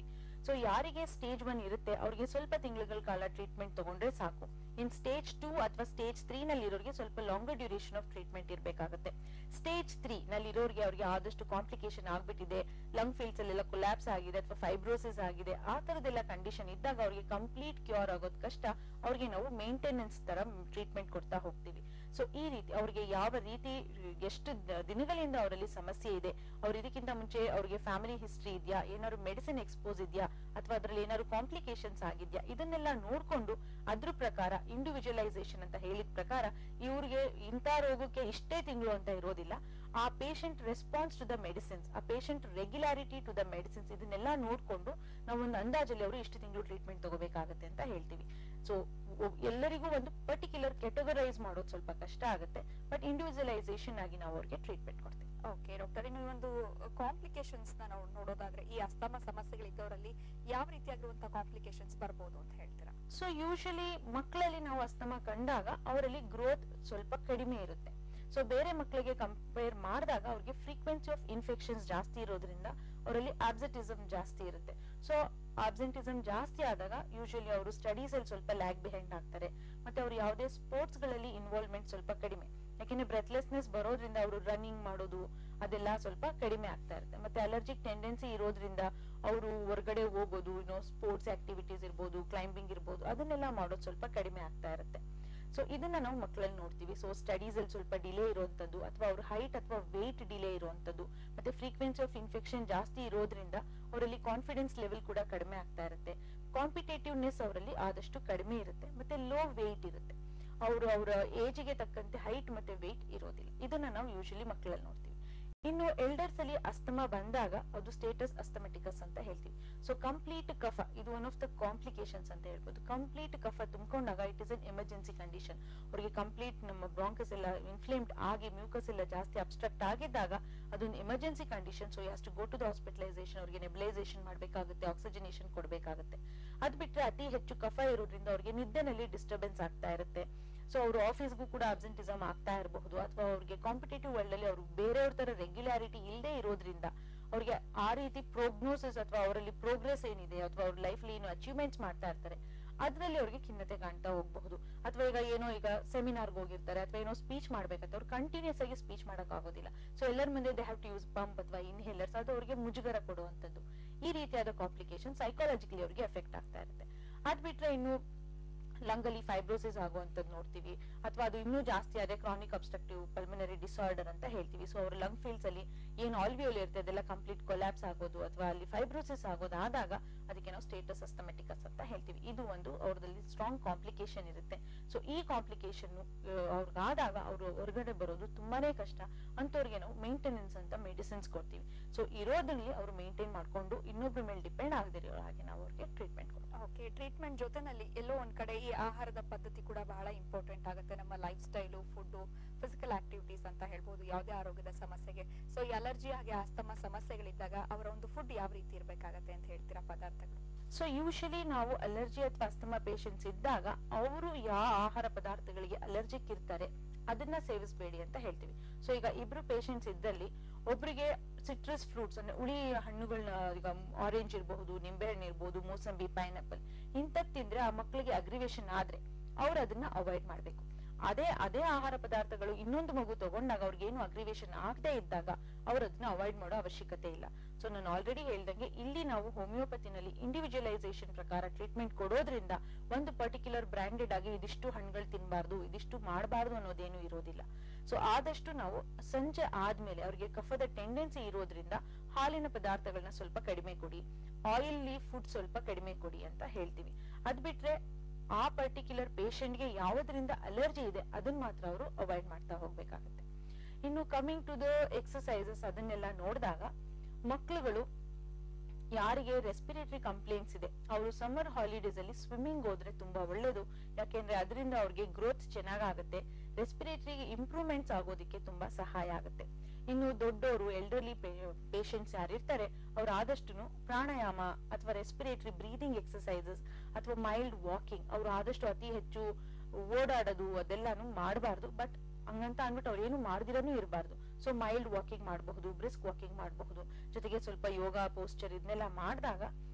ಸೊ ಯಾರಿಗೆ ಸ್ಟೇಜ್ ಒನ್ ಇರುತ್ತೆ ಅವ್ರಿಗೆ ಸ್ವಲ್ಪ ತಿಂಗಳ ಕಾಲ ಟ್ರೀಟ್ಮೆಂಟ್ ತಗೊಂಡ್ರೆ ಸಾಕು ಇನ್ ಸ್ಟೇಜ್ ಟೂ ಅಥವಾ ಸ್ಟೇಜ್ ತ್ರೀ ನಲ್ಲಿ ಇರೋರಿಗೆ ಸ್ವಲ್ಪ ಲಾಂಗರ್ ಡ್ಯೂರೇಷನ್ ಆಫ್ ಟ್ರೀಟ್ಮೆಂಟ್ ಇರಬೇಕಾಗುತ್ತೆ ಸ್ಟೇಜ್ ತ್ರೀ ನಲ್ಲಿ ಇರೋರಿಗೆ ಅವ್ರಿಗೆ ಆದಷ್ಟು ಕಾಂಪ್ಲಿಕೇಶನ್ ಆಗ್ಬಿಟ್ಟಿದೆ ಲಂಗ್ ಫೀಲ್ಸ್ ಅಲ್ಲೆಲ್ಲ ಕೊಲ್ಯಾಪ್ಸ್ ಆಗಿದೆ ಅಥವಾ ಫೈಬ್ರೋಸಿಸ್ ಆಗಿದೆ ಆ ತರದೆಲ್ಲ ಕಂಡೀಷನ್ ಇದ್ದಾಗ ಅವ್ರಿಗೆ ಕಂಪ್ಲೀಟ್ ಕ್ಯೂರ್ ಆಗೋದ್ ಕಷ್ಟ ಅವ್ರಿಗೆ ನಾವು ಮೇಂಟೆನೆನ್ಸ್ ತರ ಟ್ರೀಟ್ಮೆಂಟ್ ಕೊಡ್ತಾ ಹೋಗ್ತೀವಿ ಸೊ ಈ ರೀತಿ ಅವ್ರಿಗೆ ಯಾವ ರೀತಿ ಎಷ್ಟು ದ- ದಿನಗಳಿಂದ ಅವರಲ್ಲಿ ಸಮಸ್ಯೆ ಇದೆ ಅವ್ರು ಇದಕ್ಕಿಂತ ಮುಂಚೆ ಅವ್ರಿಗೆ ಫ್ಯಾಮಿಲಿ ಹಿಸ್ಟ್ರಿ ಇದೆಯಾ ಏನಾದ್ರು ಮೆಡಿಸಿನ್ ಎಕ್ಸ್ಪೋಸ್ ಇದೆಯಾ ಅಥವಾ ಅದ್ರಲ್ಲಿ ಏನಾದ್ರು ಕಾಂಪ್ಲಿಕೇಶನ್ಸ್ ಆಗಿದ್ಯಾ ಇದನ್ನೆಲ್ಲ ನೋಡ್ಕೊಂಡು ಅದ್ರ ಪ್ರಕಾರ ಇಂಡಿವಿಜುವಲೈಸೇಷನ್ ಅಂತ ಹೇಳಿದ ಪ್ರಕಾರ ಇವ್ರಿಗೆ ಇಂಥ ರೋಗಕ್ಕೆ ಇಷ್ಟೇ ತಿಂಗಳು ಅಂತ ಇರೋದಿಲ್ಲ ಆ patient response to the medicines ಆ patient regularity to the medicines ಇದನ್ನೆಲ್ಲ ನೋಡ್ಕೊಂಡು ನಾವು ಒಂದು ಅಂದಾಜಲ್ಲಿ ಅವರು ಇಷ್ಟು ತಿಂಗಳು ಟ್ರೀಟ್ಮೆಂಟ್ ತಗೋಬೇಕಾಗತ್ತೆ ಅಂತ ಹೇಳ್ತೀವಿ ಸೊ ಎಲ್ಲರಿಗೂ ಒಂದು ಪರ್ಟಿಕ್ಯುಲರ್ ಕೆಟಗರೈಸ್ ಮಾಡೋದು ಸ್ವಲ್ಪ ಕಷ್ಟ ಆಗುತ್ತೆ ಬಟ್ ಇಂಡಿವಿಜುವಲೈಸೇಷನ್ ಆಗಿ ನಾವು ಅವ್ರಿಗೆ ಟ್ರೀಟ್ಮೆಂಟ್ ಕೊಡ್ತೀವಿ
ಓಕೆ ಡಾಕ್ಟರ್ ಇನ್ನು ಈ ಒಂದು ಕಾಂಪ್ಲಿಕೇಶನ್ಸ್ ನ ನಾವು ನೋಡೋದಾದ್ರೆ ಈ ಅಸ್ತಮ ಸಮಸ್ಯೆಗಳಿದ್ದವರಲ್ಲಿ ಯಾವ ರೀತಿಯಾಗಿರುವಂತಹ ಕಾಂಪ್ಲಿಕೇಶನ್ಸ್ ಬರ್ಬೋದು ಅಂತ ಹೇಳ್ತೀರಾ
ಸೊ ಯೂಶಲಿ ಮಕ್ಕಳಲ್ಲಿ ನಾವು ಅಸ್ತಮ ಕಂಡಾಗ ಅವರಲ್ಲಿ ಗ್ರೋತ್ ಸ್ವಲ್ಪ ಕಡಿಮೆ ಇರುತ್ತೆ ಸೊ ಬೇರೆ ಮಕ್ಕಳಿಗೆ ಕಂಪೇರ್ ಮಾಡಿದಾಗ ಅವ್ರಿಗೆ ಫ್ರೀಕ್ವೆನ್ಸಿ ಆಫ್ ಇನ್ಫೆಕ್ಷನ್ಸ್ ಜಾಸ್ತಿ ಇರೋದ್ರಿಂದ ಅವರಲ್ಲಿ ಆಬ್ಸೆಟಿಸಮ್ ಜಾಸ್ತಿ ಇರುತ್ತೆ ಸೊ ಆಬ್ಸೆಂಟಿಸಮ್ ಜಾಸ್ತಿ ಆದಾಗ ಯೂಶಲಿ ಅವರು ಸ್ಟಡೀಸ್ ಅಲ್ಲಿ ಸ್ವಲ್ಪ ಲ್ಯಾಗ್ ಬಿಹೈಂಡ್ ಆಗ್ತಾರೆ ಮತ್ತೆ ಅವ್ರು ಯಾವುದೇ ಸ್ಪೋರ್ಟ್ಸ್ ಗಳಲ್ಲಿ ಇನ್ವಾಲ್ವ್ಮೆಂಟ್ ಸ್ವಲ್ಪ ಕಡಿಮೆ ಯಾಕೆಂದ್ರೆ ಬ್ರೆತ್ಲೆಸ್ನೆಸ್ ಬರೋದ್ರಿಂದ ಅವರು ರನ್ನಿಂಗ್ ಮಾಡೋದು ಅದೆಲ್ಲ ಸ್ವಲ್ಪ ಕಡಿಮೆ ಆಗ್ತಾ ಇರುತ್ತೆ ಮತ್ತೆ ಅಲರ್ಜಿಕ್ ಟೆಂಡೆನ್ಸಿ ಇರೋದ್ರಿಂದ ಅವರು ಹೊರಗಡೆ ಹೋಗೋದು ಏನೋ ಸ್ಪೋರ್ಟ್ಸ್ ಆಕ್ಟಿವಿಟೀಸ್ ಇರ್ಬೋದು ಕ್ಲೈಂಬಿಂಗ್ ಇರ್ಬೋದು ಅದನ್ನೆಲ್ಲ ಮಾಡೋದು ಸ್ವಲ್ಪ ಕಡಿಮೆ ಆಗ್ತಾ ಇರುತ್ತೆ ಸೊ ಇದನ್ನ ನಾವು ಮಕ್ಕಳಲ್ಲಿ ನೋಡ್ತೀವಿ ಸೊ ಸ್ಟಡೀಸ್ ಅಲ್ಲಿ ಸ್ವಲ್ಪ ಡಿಲೇ ಇರುವಂತದ್ದು ಅಥವಾ ಅವ್ರ ಹೈಟ್ ಅಥವಾ ವೆಯ್ಟ್ ಡಿಲೇ ಇರುವಂತದ್ದು ಮತ್ತೆ ಫ್ರೀಕ್ವೆನ್ಸಿ ಆಫ್ ಇನ್ಫೆಕ್ಷನ್ ಜಾಸ್ತಿ ಇರೋದ್ರಿಂದ ಅವರಲ್ಲಿ ಕಾನ್ಫಿಡೆನ್ಸ್ ಲೆವೆಲ್ ಕೂಡ ಕಡಿಮೆ ಆಗ್ತಾ ಇರುತ್ತೆ ಕಾಂಪಿಟೇಟಿವ್ನೆಸ್ ಅವರಲ್ಲಿ ಆದಷ್ಟು ಕಡಿಮೆ ಇರುತ್ತೆ ಮತ್ತೆ ಲೋ ವೆಯ್ಟ್ ಇರುತ್ತೆ ಅವರು ಅವರ ಏಜ್ಗೆ ತಕ್ಕಂತೆ ಹೈಟ್ ಮತ್ತೆ ವೆಯ್ಟ್ ಇರೋದಿಲ್ಲ ಇದನ್ನ ನಾವು ಯೂಶಲಿ ಮಕ್ಕಳಲ್ಲಿ ನೋಡ್ತೀವಿ ಇನ್ನು ಎಲ್ಡರ್ಸ್ ಅಲ್ಲಿ ಅಸ್ತಮ ಬಂದಾಗ ಅದು ಸ್ಟೇಟಸ್ ಅಸ್ತಮೆಟಿಕಸ್ ಅಂತ ಹೇಳ್ತೀವಿ ಸೊ ಕಂಪ್ಲೀಟ್ ಕಫ ಇದು ಒನ್ ಆಫ್ ದ ಕಾಂಪ್ಲಿಕೇಶನ್ಸ್ ಅಂತ ಹೇಳ್ಬೋದು ಕಂಪ್ಲೀಟ್ ಕಫ ತುಂಬಿಕೊಂಡಾಗ it is an emergency condition ಅವ್ರಿಗೆ ಕಂಪ್ಲೀಟ್ ನಮ್ಮ ಬ್ರಾಂಕಸ್ ಎಲ್ಲ ಇನ್ಫ್ಲೇಮ್ಡ್ ಆಗಿ ಮ್ಯೂಕಸ್ ಎಲ್ಲ ಜಾಸ್ತಿ ಅಬ್ಸ್ಟ್ರಕ್ಟ್ ಆಗಿದ್ದಾಗ ಅದೊಂದು emergency condition so just go to the hospitalization ಅವ್ರಿಗೆ ನೆಬಿಲೈಸೇಷನ್ ಮಾಡಬೇಕಾಗುತ್ತೆ ಆಕ್ಸಿಜನೇಷನ್ ಕೊಡಬೇಕಾಗುತ್ತೆ ಅದ್ ಬಿಟ್ರೆ ಅತಿ ಹೆಚ್ಚು ಕಫ ಇರೋದ್ರಿಂದ ಅವ್ರಿಗೆ ನಿದ್ದೆನಲ್ಲಿ ಡಿಸ್ಟರ್ಬೆನ್ಸ್ ಆಗ್ತಾ ಇರುತ್ತೆ ಸೊ ಅವರು ಆಫೀಸ್ಗೂ ಕೂಡ ಅಬ್ಸೆಂಟಿಸಮ್ ಆಗ್ತಾ ಇರಬಹುದು ಅಥವಾ ಅವ್ರಿಗೆ ಕಾಂಪಿಟೇಟಿವ್ ವರ್ಲ್ಡ್ ಅಲ್ಲಿ ಅವರು ಬೇರೆಯವ್ರ ತರ ರೆಗ್ಯುಲಾರಿಟಿ ಇಲ್ಲದೆ ಇರೋದ್ರಿಂದ ಅವ್ರಿಗೆ ಆ ರೀತಿ ಪ್ರೋಗ್ನೋಸಿಸ್ ಅಥವಾ ಅವರಲ್ಲಿ ಪ್ರೋಗ್ರೆಸ್ ಏನಿದೆ ಅಥವಾ ಅವ್ರ ಲೈಫ್ಲಿ ಏನು ಅಚೀವ್ಮೆಂಟ್ಸ್ ಮಾಡ್ತಾ ಇರ್ತಾರೆ ಅದ್ರಲ್ಲಿ ಅವ್ರಿಗೆ ಖಿನ್ನತೆ ಕಾಣ್ತಾ ಹೋಗಬಹುದು ಅಥವಾ ಈಗ ಏನೋ ಈಗ ಸೆಮಿನಾರ್ಗೆ ಹೋಗಿರ್ತಾರೆ ಅಥವಾ ಏನೋ ಸ್ಪೀಚ್ ಮಾಡ್ಬೇಕಂತ ಅವ್ರು ಕಂಟಿನ್ಯೂಸ್ ಆಗಿ ಸ್ಪೀಚ್ ಮಾಡಕ್ ಆಗೋದಿಲ್ಲ ಸೊ ಎಲ್ಲರ ಮುಂದೆ they have to use pump ಅಥವಾ ಇನ್ಹೇಲರ್ಸ್ ಅದು ಅವ್ರಿಗೆ ಮುಜುಗರ ಕೊಡುವಂತದ್ದು ಈ ರೀತಿಯಾದ ಕಾಂಪ್ಲಿಕೇಶನ್ ಸೈಕಾಲಜಿಕಲಿ ಅವ್ರಿಗೆ ಎಫೆಕ್ಟ್ ಆಗ್ತಾ ಇರುತ್ತೆ ಅದ್ ಬಿಟ್ರೆ ಇನ್ನು ಲಂಗ್ ಅಲ್ಲಿ ಫೈಬ್ರೋಸಿಸ್ ಆಗುವಂತದ್ದು ನೋಡ್ತೀವಿ ಅಥವಾ ಅದು ಇನ್ನೂ ಜಾಸ್ತಿ ಆದ್ರೆ ಕ್ರಾನಿಕ್ ಅಬ್ಸ್ಟ್ರಕ್ಟಿವ್ ಪಲ್ಮಿನರಿ ಡಿಸಾರ್ಡರ್ ಅಂತ ಹೇಳ್ತೀವಿ ಸೊ ಅವ್ರ ಲಂಗ್ ಫೀಲ್ಸ್ ಅಲ್ಲಿ ಏನು ಆಲ್ವಿಯೋಲ್ ಇರುತ್ತೆ ಅದೆಲ್ಲ ಕಂಪ್ಲೀಟ್ ಕೊಲ್ಯಾಪ್ಸ್ ಆಗೋದು ಅಥವಾ ಅಲ್ಲಿ ಫೈಬ್ರೋಸಿಸ್ ಆಗೋದು ಆದಾಗ ಅದಕ್ಕೆ ನಾವು ಸ್ಟೇಟಸ್ ಅಸ್ತಮೆಟಿಕಸ್ ಅಂತ ಹೇಳ್ತೀವಿ ಇದು ಒಂದು ಅವ್ರದಲ್ಲಿ ಸ್ಟ್ರಾಂಗ್ ಕಾಂಪ್ಲಿಕೇಶನ್ ಇರುತ್ತೆ ಸೊ ಈ ಕಾಂಪ್ಲಿಕೇಶನ್ ಅವ್ರಿಗಾದಾಗ ಅವರು ಹೊರಗಡೆ ಬರೋದು ತುಂಬಾನೇ ಕಷ್ಟ ಅಂತವ್ರಿಗೆ ನಾವು ಮೇಂಟೆನೆನ್ಸ್ ಅಂತ ಮೆಡಿಸಿನ್ಸ್ ಕೊಡ್ತೀವಿ ಸೊ ಇರೋದನ್ನೇ ಅವರು ಮೇಂಟೈನ್ ಮಾಡ್ಕೊಂಡು ಇನ್ನೊಬ್ರ ಮೇಲೆ ಡಿಪೆಂಡ್ ಆಗದಿರೋ ಹಾಗೆ ನಾವು ಅವ್ರಿಗೆ ಟ್ರೀಟ್ಮೆಂಟ್ ಕೊಡ್ತೀವಿ
ಓಕೆ ಟ್ರೀಟ್ಮೆಂಟ್ ಜೊತೆನಲ್ಲಿ ಎಲ್ಲೋ ಒಂದ್ ಕಡೆ ಈ ಆಹಾರದ ಪದ್ಧತಿ ಕೂಡ ಬಹಳ ಇಂಪಾರ್ಟೆಂಟ್ ಆಗುತ್ತೆ ನಮ್ಮ lifestyle food physical activities ಅಂತ ಹೇಳ್ಬೋದು ಯಾವುದೇ ಆರೋಗ್ಯದ ಸಮಸ್ಯೆಗೆ ಸೊ ಈ ಅಲರ್ಜಿ ಹಾಗೆ ಆಸ್ತಮ ಸಮಸ್ಯೆಗಳಿದ್ದಾಗ ಅವರ ಒಂದು ಫುಡ್ ಯಾವ ರೀತಿ ಇರ್ಬೇಕಾಗತ್ತೆ ಅಂತ ಹೇಳ್ತೀರಾ ಪದಾರ್ಥಗಳು
ಸೊ ಯೂಶಲಿ ನಾವು ಅಲರ್ಜಿ ಅಥವಾ ಅಸ್ತಮಾ ಪೇಷಂಟ್ಸ್ ಇದ್ದಾಗ ಅವರು ಯಾವ ಆಹಾರ ಪದಾರ್ಥಗಳಿಗೆ ಅಲರ್ಜಿಕ್ ಇರ್ತಾರೆ ಅದನ್ನ ಸೇವಿಸಬೇಡಿ ಅಂತ ಹೇಳ್ತೀವಿ ಸೊ ಈಗ ಇಬ್ರು ಪೇಷಂಟ್ಸ್ ಇದ್ದಲ್ಲಿ ಒಬ್ರಿಗೆ ಸಿಟ್ರಸ್ ಫ್ರೂಟ್ಸ್ ಅಂದ್ರೆ ಉಳಿ ಹಣ್ಣುಗಳನ್ನ ಈಗ ಆರೆಂಜ್ ಇರಬಹುದು ನಿಂಬೆಹಣ್ಣು ಇರ್ಬೋದು ಮೂಸಂಬಿ ಪೈನಾಪಲ್ ಇಂಥದ್ ತಿಂದ್ರೆ ಆ ಮಕ್ಕಳಿಗೆ ಅಗ್ರಿವೇಶನ್ ಆದ್ರೆ ಅವ್ರು ಅದನ್ನ ಅವಾಯ್ಡ್ ಮಾಡ್ಬೇಕು ಅದೇ ಅದೇ ಆಹಾರ ಪದಾರ್ಥಗಳು ಇನ್ನೊಂದು ಮಗು ತಗೊಂಡಾಗ ಅವ್ರಿಗೆ ಏನು ಅಗ್ರಿವೇಶನ್ ಆಗದೆ ಇದ್ದಾಗ ಅವ್ರು ಅದನ್ನ ಅವಾಯ್ಡ್ ಮಾಡೋ ಅವಶ್ಯಕತೆ ಇಲ್ಲ ಸೊ ನಾನು ಆಲ್ರೆಡಿ ಹೇಳ್ದಂಗೆ ಇಲ್ಲಿ ನಾವು ಹೋಮಿಯೋಪತಿನಲ್ಲಿ ಇಂಡಿವಿಜುವಲೈಸೇಷನ್ ಪ್ರಕಾರ ಟ್ರೀಟ್ಮೆಂಟ್ ಕೊಡೋದ್ರಿಂದ ಒಂದು ಪರ್ಟಿಕ್ಯುಲರ್ ಬ್ರಾಂಡೆಡ್ ಆಗಿ ಇದಿಷ್ಟು ಹಣ್ಣುಗಳು ತಿನ್ಬಾರ್ದು ಇದಿಷ್ಟು ಮಾಡಬಾರ್ದು ಅನ್ನೋದೇನು ಇರೋದಿಲ್ಲ ಸೊ ಆದಷ್ಟು ನಾವು ಸಂಜೆ ಆದ್ಮೇಲೆ ಅವ್ರಿಗೆ ಕಫದ ಟೆಂಡೆನ್ಸಿ ಇರೋದ್ರಿಂದ ಹಾಲಿನ ಪದಾರ್ಥಗಳನ್ನ ಸ್ವಲ್ಪ ಕಡಿಮೆ ಕೊಡಿ ಆಯಿಲಿ ಫುಡ್ ಸ್ವಲ್ಪ ಕಡಿಮೆ ಕೊಡಿ ಅಂತ ಹೇಳ್ತೀವಿ ಅದ್ ಬಿಟ್ರೆ ಆ ಪರ್ಟಿಕ್ಯುಲರ್ ಗೆ ಯಾವುದರಿಂದ ಅಲರ್ಜಿ ಇದೆ ಅದನ್ನ ಮಾತ್ರ ಅವರು ಅವಾಯ್ಡ್ ಮಾಡ್ತಾ ಹೋಗ್ಬೇಕಾಗುತ್ತೆ ಇನ್ನು ಕಮಿಂಗ್ ಟು ದ ಎಕ್ಸಸೈಸಸ್ ಅದನ್ನೆಲ್ಲ ನೋಡಿದಾಗ ಮಕ್ಕಳುಗಳು ಯಾರಿಗೆ ರೆಸ್ಪಿರೇಟರಿ ಕಂಪ್ಲೇಂಟ್ಸ್ ಇದೆ ಅವರು ಸಮ್ಮರ್ ಹಾಲಿಡೇಸ್ ಅಲ್ಲಿ ಸ್ವಿಮ್ಮಿಂಗ್ ಹೋದ್ರೆ ತುಂಬಾ ಒಳ್ಳೇದು ಯಾಕೆಂದ್ರೆ ಅದರಿಂದ ಅವ್ರಿಗೆ ಗ್ರೋತ್ ಚೆನ್ನಾಗಾಗುತ್ತೆ ರೆಸ್ಪಿರೇಟರಿ ಇಂಪ್ರೂವ್ಮೆಂಟ್ಸ್ ಆಗೋದಿಕ್ಕೆ ತುಂಬಾ ಸಹಾಯ ಆಗುತ್ತೆ ಇನ್ನು ದೊಡ್ಡವರು ಎಲ್ಡರ್ಲಿ ಪೇಷಂಟ್ಸ್ ಯಾರಿರ್ತಾರೆ ಅವ್ರು ಆದಷ್ಟು ಪ್ರಾಣಾಯಾಮ ಅಥವಾ ರೆಸ್ಪಿರೇಟರಿ ಬ್ರೀದಿಂಗ್ ಎಕ್ಸಸೈಸಸ್ ಅಥವಾ ಮೈಲ್ಡ್ ವಾಕಿಂಗ್ ಅವ್ರು ಆದಷ್ಟು ಅತಿ ಹೆಚ್ಚು ಓಡಾಡೋದು ಅದೆಲ್ಲಾನು ಮಾಡಬಾರ್ದು ಬಟ್ ಹಂಗಂತ ಅಂದ್ಬಿಟ್ಟು ಅವ್ರು ಏನು ಮಾಡ್ದಿರನೂ ಇರಬಾರ್ದು ಸೊ ಮೈಲ್ಡ್ ವಾಕಿಂಗ್ ಮಾಡಬಹುದು ಬ್ರಿಸ್ಕ್ ವಾಕಿಂಗ್ ಮಾಡಬಹುದು ಜೊತೆಗೆ ಸ್ವಲ್ಪ ಯೋಗ ಪೋಸ್ಚರ್ ಇದನ್ನೆಲ್ಲ ಮಾಡಿದಾಗ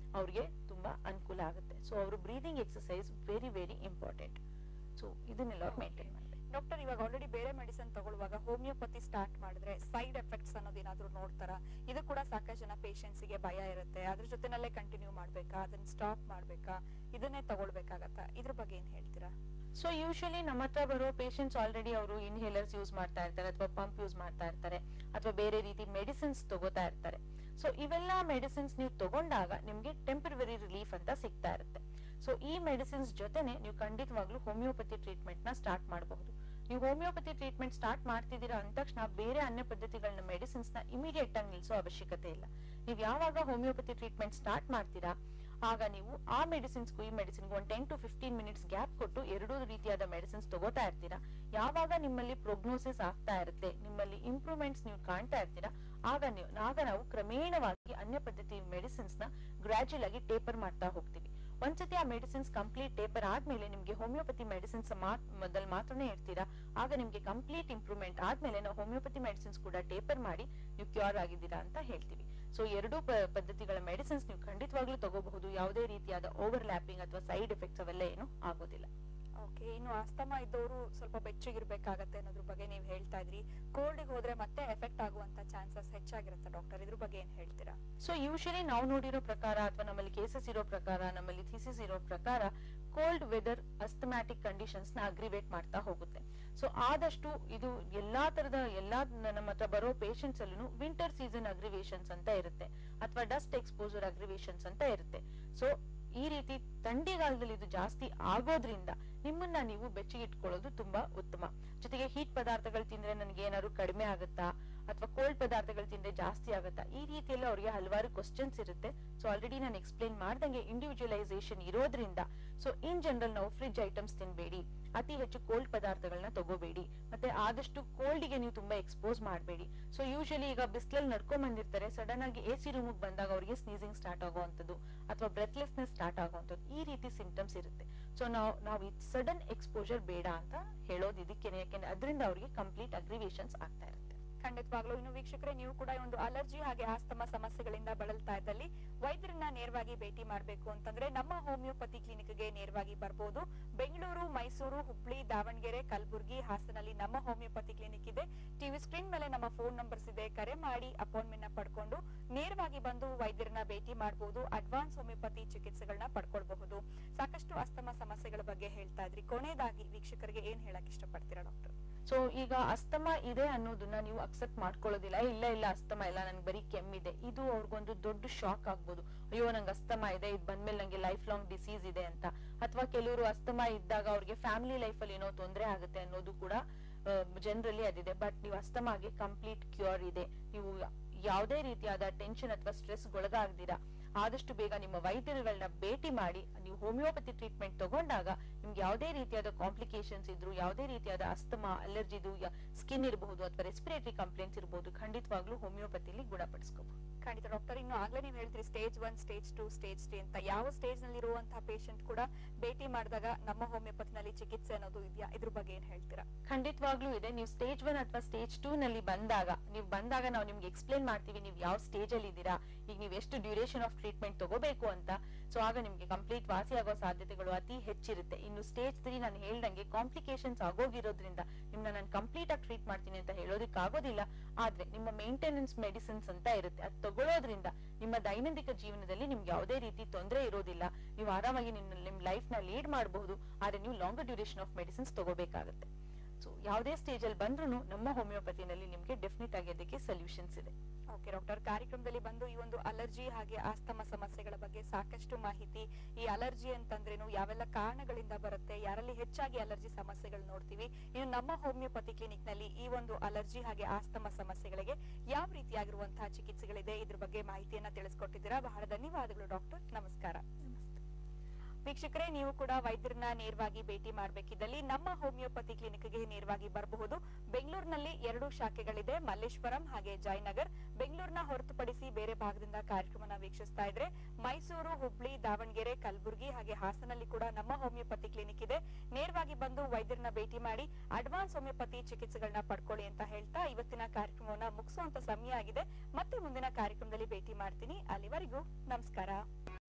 ಅವ್ರಿಗೆ ತುಂಬಾ ಅನುಕೂಲ ಆಗುತ್ತೆ ಸೊ ಅವರು breathing exercise very very important so ಇದನ್ನೆಲ್ಲ ಅವ್ರು ಮೇಂಟೈನ್ ಮಾಡಬೇಕು
ಡಾಕ್ಟರ್ ಇವಾಗ ಆಲ್ರೆಡಿ ಬೇರೆ ಮೆಡಿಸಿನ್ ತಗೊಳ್ಳುವಾಗ ಹೋಮಿಯೋಪತಿ ಸ್ಟಾರ್ಟ್ ಮಾಡಿದ್ರೆ ಸೈಡ್ ಎಫೆಕ್ಟ್ಸ್ ಅನ್ನೋದೇನಾದ್ರೂ ನೋಡ್ತಾರ ಇದು ಕೂಡ ಸಾಕಷ್ಟು ಜನ patients ಗೆ ಭಯ ಇರುತ್ತೆ ಅದ್ರ ಜೊತೆನಲ್ಲೇ ಕಂಟಿನ್ಯೂ ಮಾಡ್ಬೇಕಾ ಅದನ್ನ ಸ್ಟಾಪ್ ಮಾಡ್ಬೇಕಾ ಇದನ್ನೇ ತಗೊಳ್ಬೇಕಾಗತ್ತಾ ಇದ್ರ ಬಗ್ಗೆ ಏನ್ ಹೇಳ್ತೀರಾ
ಸೊ ಯೂಶಲಿ ನಮ್ಮ ಹತ್ರ ಬರೋ ಪೇಷಂಟ್ಸ್ ಆಲ್ರೆಡಿ ಅವರು ಇನ್ಹೇಲರ್ಸ್ ಯೂಸ್ ಮಾಡ್ತಾ ಇರ್ತಾರೆ ಅಥವಾ ಪಂಪ್ ಯೂಸ್ ಮಾಡ್ತಾ ಇರ್ತಾರೆ ಅಥವಾ ಬೇರೆ ರೀತಿ ಮೆಡಿಸಿನ್ಸ್ ತಗೋತಾ ಇರ್ತಾರೆ ಸೊ ಇವೆಲ್ಲ ಮೆಡಿಸಿನ್ಸ್ ನೀವು ತಗೊಂಡಾಗ ನಿಮ್ಗೆ ಟೆಂಪರರಿ ರಿಲೀಫ್ ಅಂತ ಸಿಗ್ತಾ ಇರುತ್ತೆ ಸೊ ಈ ಮೆಡಿಸಿನ್ಸ್ ಜೊತೆನೆ ನೀವು ಖಂಡಿತವಾಗ್ಲೂ ಹೋಮಿಯೋಪತಿ ಟ್ರೀಟ್ಮೆಂಟ್ ನ ಸ್ಟಾರ್ಟ್ ಮಾಡಬಹುದು ನೀವು ಹೋಮಿಯೋಪತಿ ಟ್ರೀಟ್ಮೆಂಟ್ ಸ್ಟಾರ್ಟ್ ಮಾಡ್ತಿದ್ದೀರಾ ಅಂದ ತಕ್ಷಣ ಬೇರೆ ಅನ್ಯ ಪದ್ಧತಿಗಳನ್ನ ಮೆಡಿಸಿನ್ಸ್ ನ ಇಮಿಡಿಯೇಟ್ ಆಗಿ ನಿಲ್ಸೋ ಅವಶ್ಯಕತೆ ಇಲ್ಲ ನೀವು ಯಾವಾಗ ಹೋಮಿಯೋಪತಿ ಟ್ರೀಟ್ಮೆಂಟ್ ಸ್ಟಾರ್ಟ್ ಮಾಡ್ತೀರಾ ಆಗ ನೀವು ಆ ಮೆಡಿಸಿನ್ಸ್ಗೂ ಈ ಮೆಡಿಸಿನ್ಗೂ ಒಂದು ten to fifteen minutes gap ಕೊಟ್ಟು ಎರಡೂ ರೀತಿಯಾದ ಮೆಡಿಸಿನ್ಸ್ ತಗೋತಾ ಇರ್ತೀರಾ ಯಾವಾಗ ನಿಮ್ಮಲ್ಲಿ ಪ್ರೊಗ್ನೋಸಿಸ್ ಆಗ್ತಾ ಇರುತ್ತೆ ನಿಮ್ಮಲ್ಲಿ ಇಂಪ್ರೂವ್ಮೆಂಟ್ಸ್ ನೀವು ಕಾಣ್ತಾ ಇರ್ತೀರಾ ಆಗ ನೀವು ಆಗ ನಾವು ಕ್ರಮೇಣವಾಗಿ ಅನ್ಯ ಪದ್ಧತಿ ಮೆಡಿಸಿನ್ಸ್ ನ ಗ್ರಾಜುಯಲ್ ಆಗಿ ಟೇಪರ್ ಮಾಡ್ತಾ ಹೋಗ್ತೀವಿ ಒಂದ್ಸತಿ ಆ ಮೆಡಿಸಿನ್ಸ್ ಕಂಪ್ಲೀಟ್ ಟೇಪರ್ ಆದ್ಮೇಲೆ ನಿಮ್ಗೆ ಹೋಮಿಯೋಪತಿ ಮೆಡಿಸಿನ್ಸ್ ಮೊದಲ್ ಮಾತ್ರನೇ ಇರ್ತೀರಾ ಆಗ ನಿಮ್ಗೆ ಕಂಪ್ಲೀಟ್ ಇಂಪ್ರೂವ್ಮೆಂಟ್ ಆದ್ಮೇಲೆ ನಾವು ಹೋಮಿಯೋಪತಿ ಮೆಡಿಸಿನ್ಸ್ ಕೂಡ ಟೇಪರ್ ಮಾಡಿ ನೀವು ಕ್ಯೂರ್ ಆಗಿದ್ದೀರಾ ಅಂತ ಹೇಳ್ತೀವಿ ಸೊ ಎರಡೂ ಪ- ಪದ್ಧತಿಗಳ ಮೆಡಿಸಿನ್ಸ್ ನೀವು ಖಂಡಿತವಾಗ್ಲೂ ತಗೋಬಹುದು ಯಾವುದೇ ರೀತಿಯಾದ ಓವರ್ ಲ್ಯಾಪಿಂಗ್ ಅಥವಾ ಸೈಡ್ ಎಫೆಕ್ಟ್ಸ್ ಅವೆಲ್ಲ ಏನು ಆಗೋದಿಲ್ಲ
ಓಕೆ ಇನ್ನು ಅಸ್ತಮ ಇದ್ದವರು ಸ್ವಲ್ಪ ಬೆಚ್ಚಗಿರ್ಬೇಕಾಗತ್ತೆ ಅನ್ನೋದ್ರ ಬಗ್ಗೆ ನೀವು ಹೇಳ್ತಾ ಇದ್ರಿ ಕೋಲ್ಡ್ ಹೋದ್ರೆ ಮತ್ತೆ ಎಫೆಕ್ಟ್ ಆಗುವಂತ ಚಾನ್ಸಸ್ ಹೆಚ್ಚಾಗಿರುತ್ತೆ ಡಾಕ್ಟರ್ ಇದ್ರ ಬಗ್ಗೆ ಏನ್ ಹೇಳ್ತೀರಾ
ಸೊ ಯೂಶಲಿ ನಾವು ನೋಡಿರೋ ಪ್ರಕಾರ ಅಥವಾ ನಮ್ಮಲ್ಲಿ ಕೇಸಸ್ ಇರೋ ಪ್ರಕಾರ ನಮ್ಮಲ್ಲಿ ಥೀಸಿಸ್ ಇರೋ ಪ್ರಕಾರ ಕೋಲ್ಡ್ ವೆದರ್ ಅಸ್ತಮ್ಯಾಟಿಕ್ ಕಂಡೀಷನ್ಸ್ ನ ಅಗ್ರಿವೇಟ್ ಮಾಡ್ತಾ ಹೋಗುತ್ತೆ ಸೊ ಆದಷ್ಟು ಇದು ಎಲ್ಲಾ ತರದ ಎಲ್ಲಾ ನ- ನಮ್ಮ ಹತ್ರ ಬರೋ ಪೇಷಂಟ್ಸ್ ಅಲ್ಲೂ ವಿಂಟರ್ ಸೀಸನ್ ಅಗ್ರಿವೇಶನ್ಸ್ ಅಂತ ಇರುತ್ತೆ ಅಥವಾ ಡಸ್ಟ್ ಎಕ್ಸ್ಪೋಜರ್ ಅಗ್ರಿವೇಶನ್ಸ್ ಅಂತ ಇರುತ್ತೆ ಸೊ ಈ ರೀತಿ ಥಂಡಿಗಾಲದಲ್ಲಿ ಇದು ಜಾಸ್ತಿ ಆಗೋದ್ರಿಂದ ನಿಮ್ಮನ್ನ ನೀವು ಬೆಚ್ಚಗಿಟ್ಕೊಳ್ಳೋದು ತುಂಬಾ ಉತ್ತಮ ಜೊತೆಗೆ ಹೀಟ್ ಪದಾರ್ಥಗಳು ತಿಂದ್ರೆ ನನಗೆ ಏನಾದ್ರು ಕಡಿಮೆ ಆಗುತ್ತಾ ಅಥವಾ ಕೋಲ್ಡ್ ಪದಾರ್ಥಗಳು ತಿಂದ್ರೆ ಜಾಸ್ತಿ ಆಗುತ್ತಾ ಈ ರೀತಿಯೆಲ್ಲ ಅವರಿಗೆ ಹಲವಾರು ಕ್ವಶನ್ಸ್ ಇರುತ್ತೆ ಸೊ ಆಲ್ರೆಡಿ ನಾನು ಎಕ್ಸ್ಪ್ಲೈನ್ ಮಾಡ್ದಂಗೆ ಇಂಡಿವಿಜುವಲೈಸೇಷನ್ ಇರೋದ್ರಿಂದ ಸೊ ಇನ್ ಜನರಲ್ ನಾವು ಫ್ರಿಜ್ ಐಟಮ್ಸ್ ತಿನ್ಬೇಡಿ ಅತಿ ಹೆಚ್ಚು ಕೋಲ್ಡ್ ಪದಾರ್ಥಗಳನ್ನ ತಗೋಬೇಡಿ ಮತ್ತೆ ಆದಷ್ಟು cold ಗೆ ನೀವು ತುಂಬಾ ಎಕ್ಸ್ಪೋಸ್ ಮಾಡಬೇಡಿ ಸೊ ಯೂಶಲಿ ಈಗ ಬಿಸಿಲಲ್ಲಿ ನಡ್ಕೊಂಡ್ ಬಂದಿರ್ತಾರೆ ಸಡನ್ ಆಗಿ ಎ ಸಿ ರೂಮಿಗೆ ಬಂದಾಗ ಅವರಿಗೆ ಸ್ನೀಸಿಂಗ್ ಸ್ಟಾರ್ಟ್ ಆಗುವಂಥದ್ದು ಅಥವಾ ಬ್ರೆತ್ಲೆಸ್ನೆಸ್ ಸ್ಟಾರ್ಟ್ ಆಗುವಂಥದ್ದು ಈ ರೀತಿ ಸಿಂಟಮ್ಸ್ ಇರುತ್ತೆ ಸೊ ನಾವು ನಾವು ಈ ಸಡನ್ ಎಕ್ಸ್ಪೋಜರ್ ಬೇಡ ಅಂತ ಹೇಳೋದು ಇದಕ್ಕೇನೆ ಯಾಕೆಂದ್ರೆ ಅದರಿಂದ ಅವರಿಗೆ ಕಂಪ್ಲೀಟ್ ಅಗ್ರಿವೇಶನ್ಸ್ ಆಗ್ತಾ ಇರುತ್ತೆ
ಖಂಡಿತವಾಗ್ಲೂ ಇನ್ನು ವೀಕ್ಷಕರೇ ನೀವು ಕೂಡ ಈ ಒಂದು ಅಲರ್ಜಿ ಹಾಗೆ ಆಸ್ತಮ ಸಮಸ್ಯೆಗಳಿಂದ ಬಳಲ್ತಾ ಇದ್ದಲ್ಲಿ ವೈದ್ಯರನ್ನ ನೇರವಾಗಿ ಭೇಟಿ ಮಾಡಬೇಕು ಅಂತಂದ್ರೆ ನಮ್ಮ ಹೋಮಿಯೋಪತಿ ಕ್ಲಿನಿಕ್ಗೆ ನೇರವಾಗಿ ಬರ್ಬೋದು ಬೆಂಗಳೂರು ಮೈಸೂರು ಹುಬ್ಳಿ ದಾವಣಗೆರೆ ಕಲಬುರಗಿ ಹಾಸನಲ್ಲಿ ನಮ್ಮ ಹೋಮಿಯೋಪತಿ ಕ್ಲಿನಿಕ್ ಇದೆ ಟಿವಿ ಸ್ಕ್ರೀನ್ ಮೇಲೆ ನಮ್ಮ ಫೋನ್ ನಂಬರ್ಸ್ ಇದೆ ಕರೆ ಮಾಡಿ ಅಪಾಯಿಂಟ್ಮೆಂಟ್ ನ ಪಡ್ಕೊಂಡು ನೇರವಾಗಿ ಬಂದು ವೈದ್ಯರನ್ನ ಭೇಟಿ ಮಾಡಬಹುದು ಅಡ್ವಾನ್ಸ್ ಹೋಮಿಯೋಪತಿ ಚಿಕಿತ್ಸೆಗಳನ್ನ ಪಡ್ಕೊಳ್ಬಹುದು ಸಾಕಷ್ಟು ಅಸ್ತಮ ಸಮಸ್ಯೆಗಳ ಬಗ್ಗೆ ಹೇಳ್ತಾ ಇದ್ರಿ ಕೊನೆಯದಾಗಿ ವೀಕ್ಷಕರಿಗೆ ಏನ್ ಹೇಳಕ್ ಇಷ್ಟಪಡ್ತೀರಾ ಡಾಕ್ಟರ್
ಸೊ ಈಗ ಅಸ್ತಮ ಇದೆ ಅನ್ನೋದನ್ನ ನೀವು ಅಕ್ಸೆಪ್ಟ್ ಮಾಡ್ಕೊಳ್ಳೋದಿಲ್ಲ ಇಲ್ಲ ಇಲ್ಲ ಅಸ್ತಮ ಇಲ್ಲ ನನ್ಗೆ ಬರೀ ಕೆಮ್ಮಿದೆ ಇದು ಅವ್ರಿಗೊಂದು ದೊಡ್ಡ ಶಾಕ್ ಆಗ್ಬೋದು ಅಯ್ಯೋ ನಂಗೆ ಅಸ್ತಮ ಇದೆ ಇದು ಬಂದ್ಮೇಲೆ ನಂಗೆ ಲೈಫ್ ಲಾಂಗ್ ಡಿಸೀಸ್ ಇದೆ ಅಂತ ಅಥವಾ ಕೆಲವರು ಅಸ್ತಮ ಇದ್ದಾಗ ಅವ್ರಿಗೆ ಫ್ಯಾಮಿಲಿ ಲೈಫ್ ಅಲ್ಲಿ ಏನೋ ತೊಂದರೆ ಆಗುತ್ತೆ ಅನ್ನೋದು ಕೂಡ ಜನರಲಿ ಅದಿದೆ ಬಟ್ ನೀವು ಅಸ್ತಮಾಗೆ ಕಂಪ್ಲೀಟ್ ಕ್ಯೂರ್ ಇದೆ ನೀವು ಯಾವುದೇ ರೀತಿಯಾದ ಟೆನ್ಷನ್ ಅಥವಾ ಸ್ಟ್ರೆಸ್ ಒಳಗಾಗ್ದಿರಾ ಆದಷ್ಟು ಬೇಗ ನಿಮ್ಮ ವೈದ್ಯರುಗಳನ್ನ ಭೇಟಿ ಮಾಡಿ ನೀವು ಹೋಮಿಯೋಪತಿ ಟ್ರೀಟ್ಮೆಂಟ್ ತಗೊಂಡಾಗ ನಿಮ್ಗೆ ಯಾವುದೇ ರೀತಿಯಾದ ಕಾಂಪ್ಲಿಕೇಶನ್ಸ್ ಇದ್ರು ಯಾವುದೇ ರೀತಿಯಾದ ಅಸ್ತಮಾ ಅಲರ್ಜಿದು ಸ್ಕಿನ್ ಇರಬಹುದು ಅಥವಾ ರೆಸ್ಪಿರೇಟರಿ ಕಂಪ್ಲೇಂಟ್ಸ್ ಇರಬಹುದು ಖಂಡಿತವಾಗ್ಲೂ ಹೋಮಿಯೋಪತಿಲಿ ಗುಣಪಡಿಸ್ಕೋಬಹುದು
ಖಂಡಿತ ಡಾಕ್ಟರ್ ಇನ್ನು ಆಗ್ಲೇ ನೀವು ಹೇಳ್ತೀರಿ stage one stage two stage three ಅಂತ ಯಾವ ಸ್ಟೇಜ್ ನಲ್ಲಿ ಇರುವಂತಹ ಪೇಷಂಟ್ ಕೂಡ ಭೇಟಿ ಮಾಡಿದಾಗ ನಮ್ಮ ಹೋಮಿಯೋಪತಿನಲ್ಲಿ ಚಿಕಿತ್ಸೆ ಅನ್ನೋದು ಇದೆಯಾ ಇದ್ರ ಬಗ್ಗೆ ಏನ್ ಹೇಳ್ತೀರಾ
ಖಂಡಿತವಾಗ್ಲೂ ಇದೆ ನೀವು ಸ್ಟೇಜ್ ಒನ್ ಅಥವಾ ಸ್ಟೇಜ್ ಟೂ ನಲ್ಲಿ ಬಂದಾಗ ನೀವು ಬಂದಾಗ ನಾವು ನಿಮ್ಗೆ ಎಕ್ಸ್ಪ್ಲೇನ್ ಮಾಡ್ತೀವಿ ನೀವು ಯಾವ ಸ್ಟೇಜ್ ಅಲ್ಲಿ ಇದ್ದೀರಾ ಈಗ ನೀವು ಎಷ್ಟು ಡ್ಯೂರೇಷನ್ ಆಫ್ ಟ್ರೀಟ್ಮೆಂಟ್ ತಗೋಬೇಕು ಅಂತ ಸೊ ಆಗ ನಿಮ್ಗೆ ಕಂಪ್ಲೀಟ್ ವಾಸಿ ಆಗೋ ಸಾಧ್ಯತೆಗಳು ಅತಿ ಹೆಚ್ಚಿರುತ್ತೆ ಇನ್ನು ಸ್ಟೇಜ್ ತ್ರೀ ನಾನು ಹೇಳ್ದಂಗೆ ಕಾಂಪ್ಲಿಕೇಶನ್ಸ್ ಆಗೋಗಿರೋದ್ರಿಂದ ನಿಮ್ನ ನಾನು ಕಂಪ್ಲೀಟ್ ಆಗಿ ಟ್ರೀಟ್ ಮಾಡ್ತೀನಿ ಅಂತ ಹೇಳೋದಕ್ಕೆ ಆಗೋದಿಲ್ಲ ಆದ್ರೆ ನಿಮ್ಮ ಮೇಂಟೆನೆನ್ಸ್ ಮೆಡಿಸಿನ್ಸ್ ಅಂತ ಇರುತ್ತೆ ಅದು ತಗೊಳ್ಳೋದ್ರಿಂದ ನಿಮ್ಮ ದೈನಂದಿನ ಜೀವನದಲ್ಲಿ ನಿಮ್ಗೆ ಯಾವುದೇ ರೀತಿ ತೊಂದರೆ ಇರೋದಿಲ್ಲ ನೀವು ಆರಾಮಾಗಿ ನಿಮ್ಮ ನಿಮ್ ಲೈಫ್ ನ ಲೀಡ್ ಮಾಡಬಹುದು ಆದ್ರೆ ನೀವು ಲಾಂಗರ್ ಡ್ಯೂರೇಷನ್ ಆಫ್ ಮೆಡಿಸಿನ್ಸ್ ತಗೋಬೇಕಾಗುತ್ತೆ ಸೊ ಯಾವುದೇ ಸ್ಟೇಜ್ ಅಲ್ಲಿ ಬಂದ್ರೂ ನಮ್ಮ ಹೋಮಿಯೋಪತಿನಲ್ಲಿ ನಿಮ್ಗೆ ಡೆಫಿನೆಟ್ ಆಗಿ ಅದಕ್ಕೆ ಸೊಲ್ಯೂಷನ್ಸ್ ಇದೆ
ಓಕೆ ಡಾಕ್ಟರ್ ಕಾರ್ಯಕ್ರಮದಲ್ಲಿ ಬಂದು ಈ ಒಂದು ಅಲರ್ಜಿ ಹಾಗೆ ಆಸ್ತಮ ಸಮಸ್ಯೆಗಳ ಬಗ್ಗೆ ಸಾಕಷ್ಟು ಮಾಹಿತಿ ಈ ಅಲರ್ಜಿ ಅಂತಂದ್ರೇನು ಯಾವೆಲ್ಲ ಕಾರಣಗಳಿಂದ ಬರುತ್ತೆ ಯಾರಲ್ಲಿ ಹೆಚ್ಚಾಗಿ ಅಲರ್ಜಿ ಸಮಸ್ಯೆಗಳು ನೋಡ್ತೀವಿ ಇನ್ನು ನಮ್ಮ ಹೋಮಿಯೋಪತಿ ಕ್ಲಿನಿಕ್ ನಲ್ಲಿ ಈ ಒಂದು ಅಲರ್ಜಿ ಹಾಗೆ ಆಸ್ತಮ ಸಮಸ್ಯೆಗಳಿಗೆ ಯಾವ ರೀತಿಯಾಗಿರುವಂತಹ ಚಿಕಿತ್ಸೆಗಳಿದೆ ಇದ್ರ ಬಗ್ಗೆ ಮಾಹಿತಿಯನ್ನ ತಿಳಿಸ್ಕೊಟ್ಟಿದ್ದೀರಾ ಬಹಳ ಧನ್ಯವಾದಗಳು ಡಾಕ್ಟರ್ ನಮಸ್ಕಾರ ವೀಕ್ಷಕರೇ ನೀವು ಕೂಡ ವೈದ್ಯರನ್ನ ನೇರವಾಗಿ ಭೇಟಿ ಮಾಡಬೇಕಿದ್ದಲ್ಲಿ ನಮ್ಮ ಹೋಮಿಯೋಪತಿ ಕ್ಲಿನಿಕ್ಗೆ ನೇರವಾಗಿ ಬರಬಹುದು ಬೆಂಗಳೂರಿನಲ್ಲಿ ಎರಡು ಶಾಖೆಗಳಿದೆ ಮಲ್ಲೇಶ್ವರಂ ಹಾಗೆ ಜಯನಗರ್ ಬೆಂಗಳೂರಿನ ಹೊರತುಪಡಿಸಿ ಬೇರೆ ಭಾಗದಿಂದ ಕಾರ್ಯಕ್ರಮನ ವೀಕ್ಷಿಸ್ತಾ ಇದ್ರೆ ಮೈಸೂರು ಹುಬ್ಳಿ ದಾವಣಗೆರೆ ಕಲಬುರಗಿ ಹಾಗೆ ಹಾಸನಲ್ಲಿ ಕೂಡ ನಮ್ಮ ಹೋಮಿಯೋಪತಿ ಕ್ಲಿನಿಕ್ ಇದೆ ನೇರವಾಗಿ ಬಂದು ವೈದ್ಯರನ್ನ ಭೇಟಿ ಮಾಡಿ ಅಡ್ವಾನ್ಸ್ ಹೋಮಿಯೋಪತಿ ಚಿಕಿತ್ಸೆಗಳನ್ನ ಪಡ್ಕೊಳ್ಳಿ ಅಂತ ಹೇಳ್ತಾ ಇವತ್ತಿನ ಕಾರ್ಯಕ್ರಮವನ್ನ ಮುಗಿಸುವಂತ ಸಮಯ ಆಗಿದೆ ಮತ್ತೆ ಮುಂದಿನ ಕಾರ್ಯಕ್ರಮದಲ್ಲಿ ಭೇಟಿ ಮಾಡ್ತೀನಿ ಅಲ್ಲಿವರೆಗೂ ನಮಸ್ಕಾರ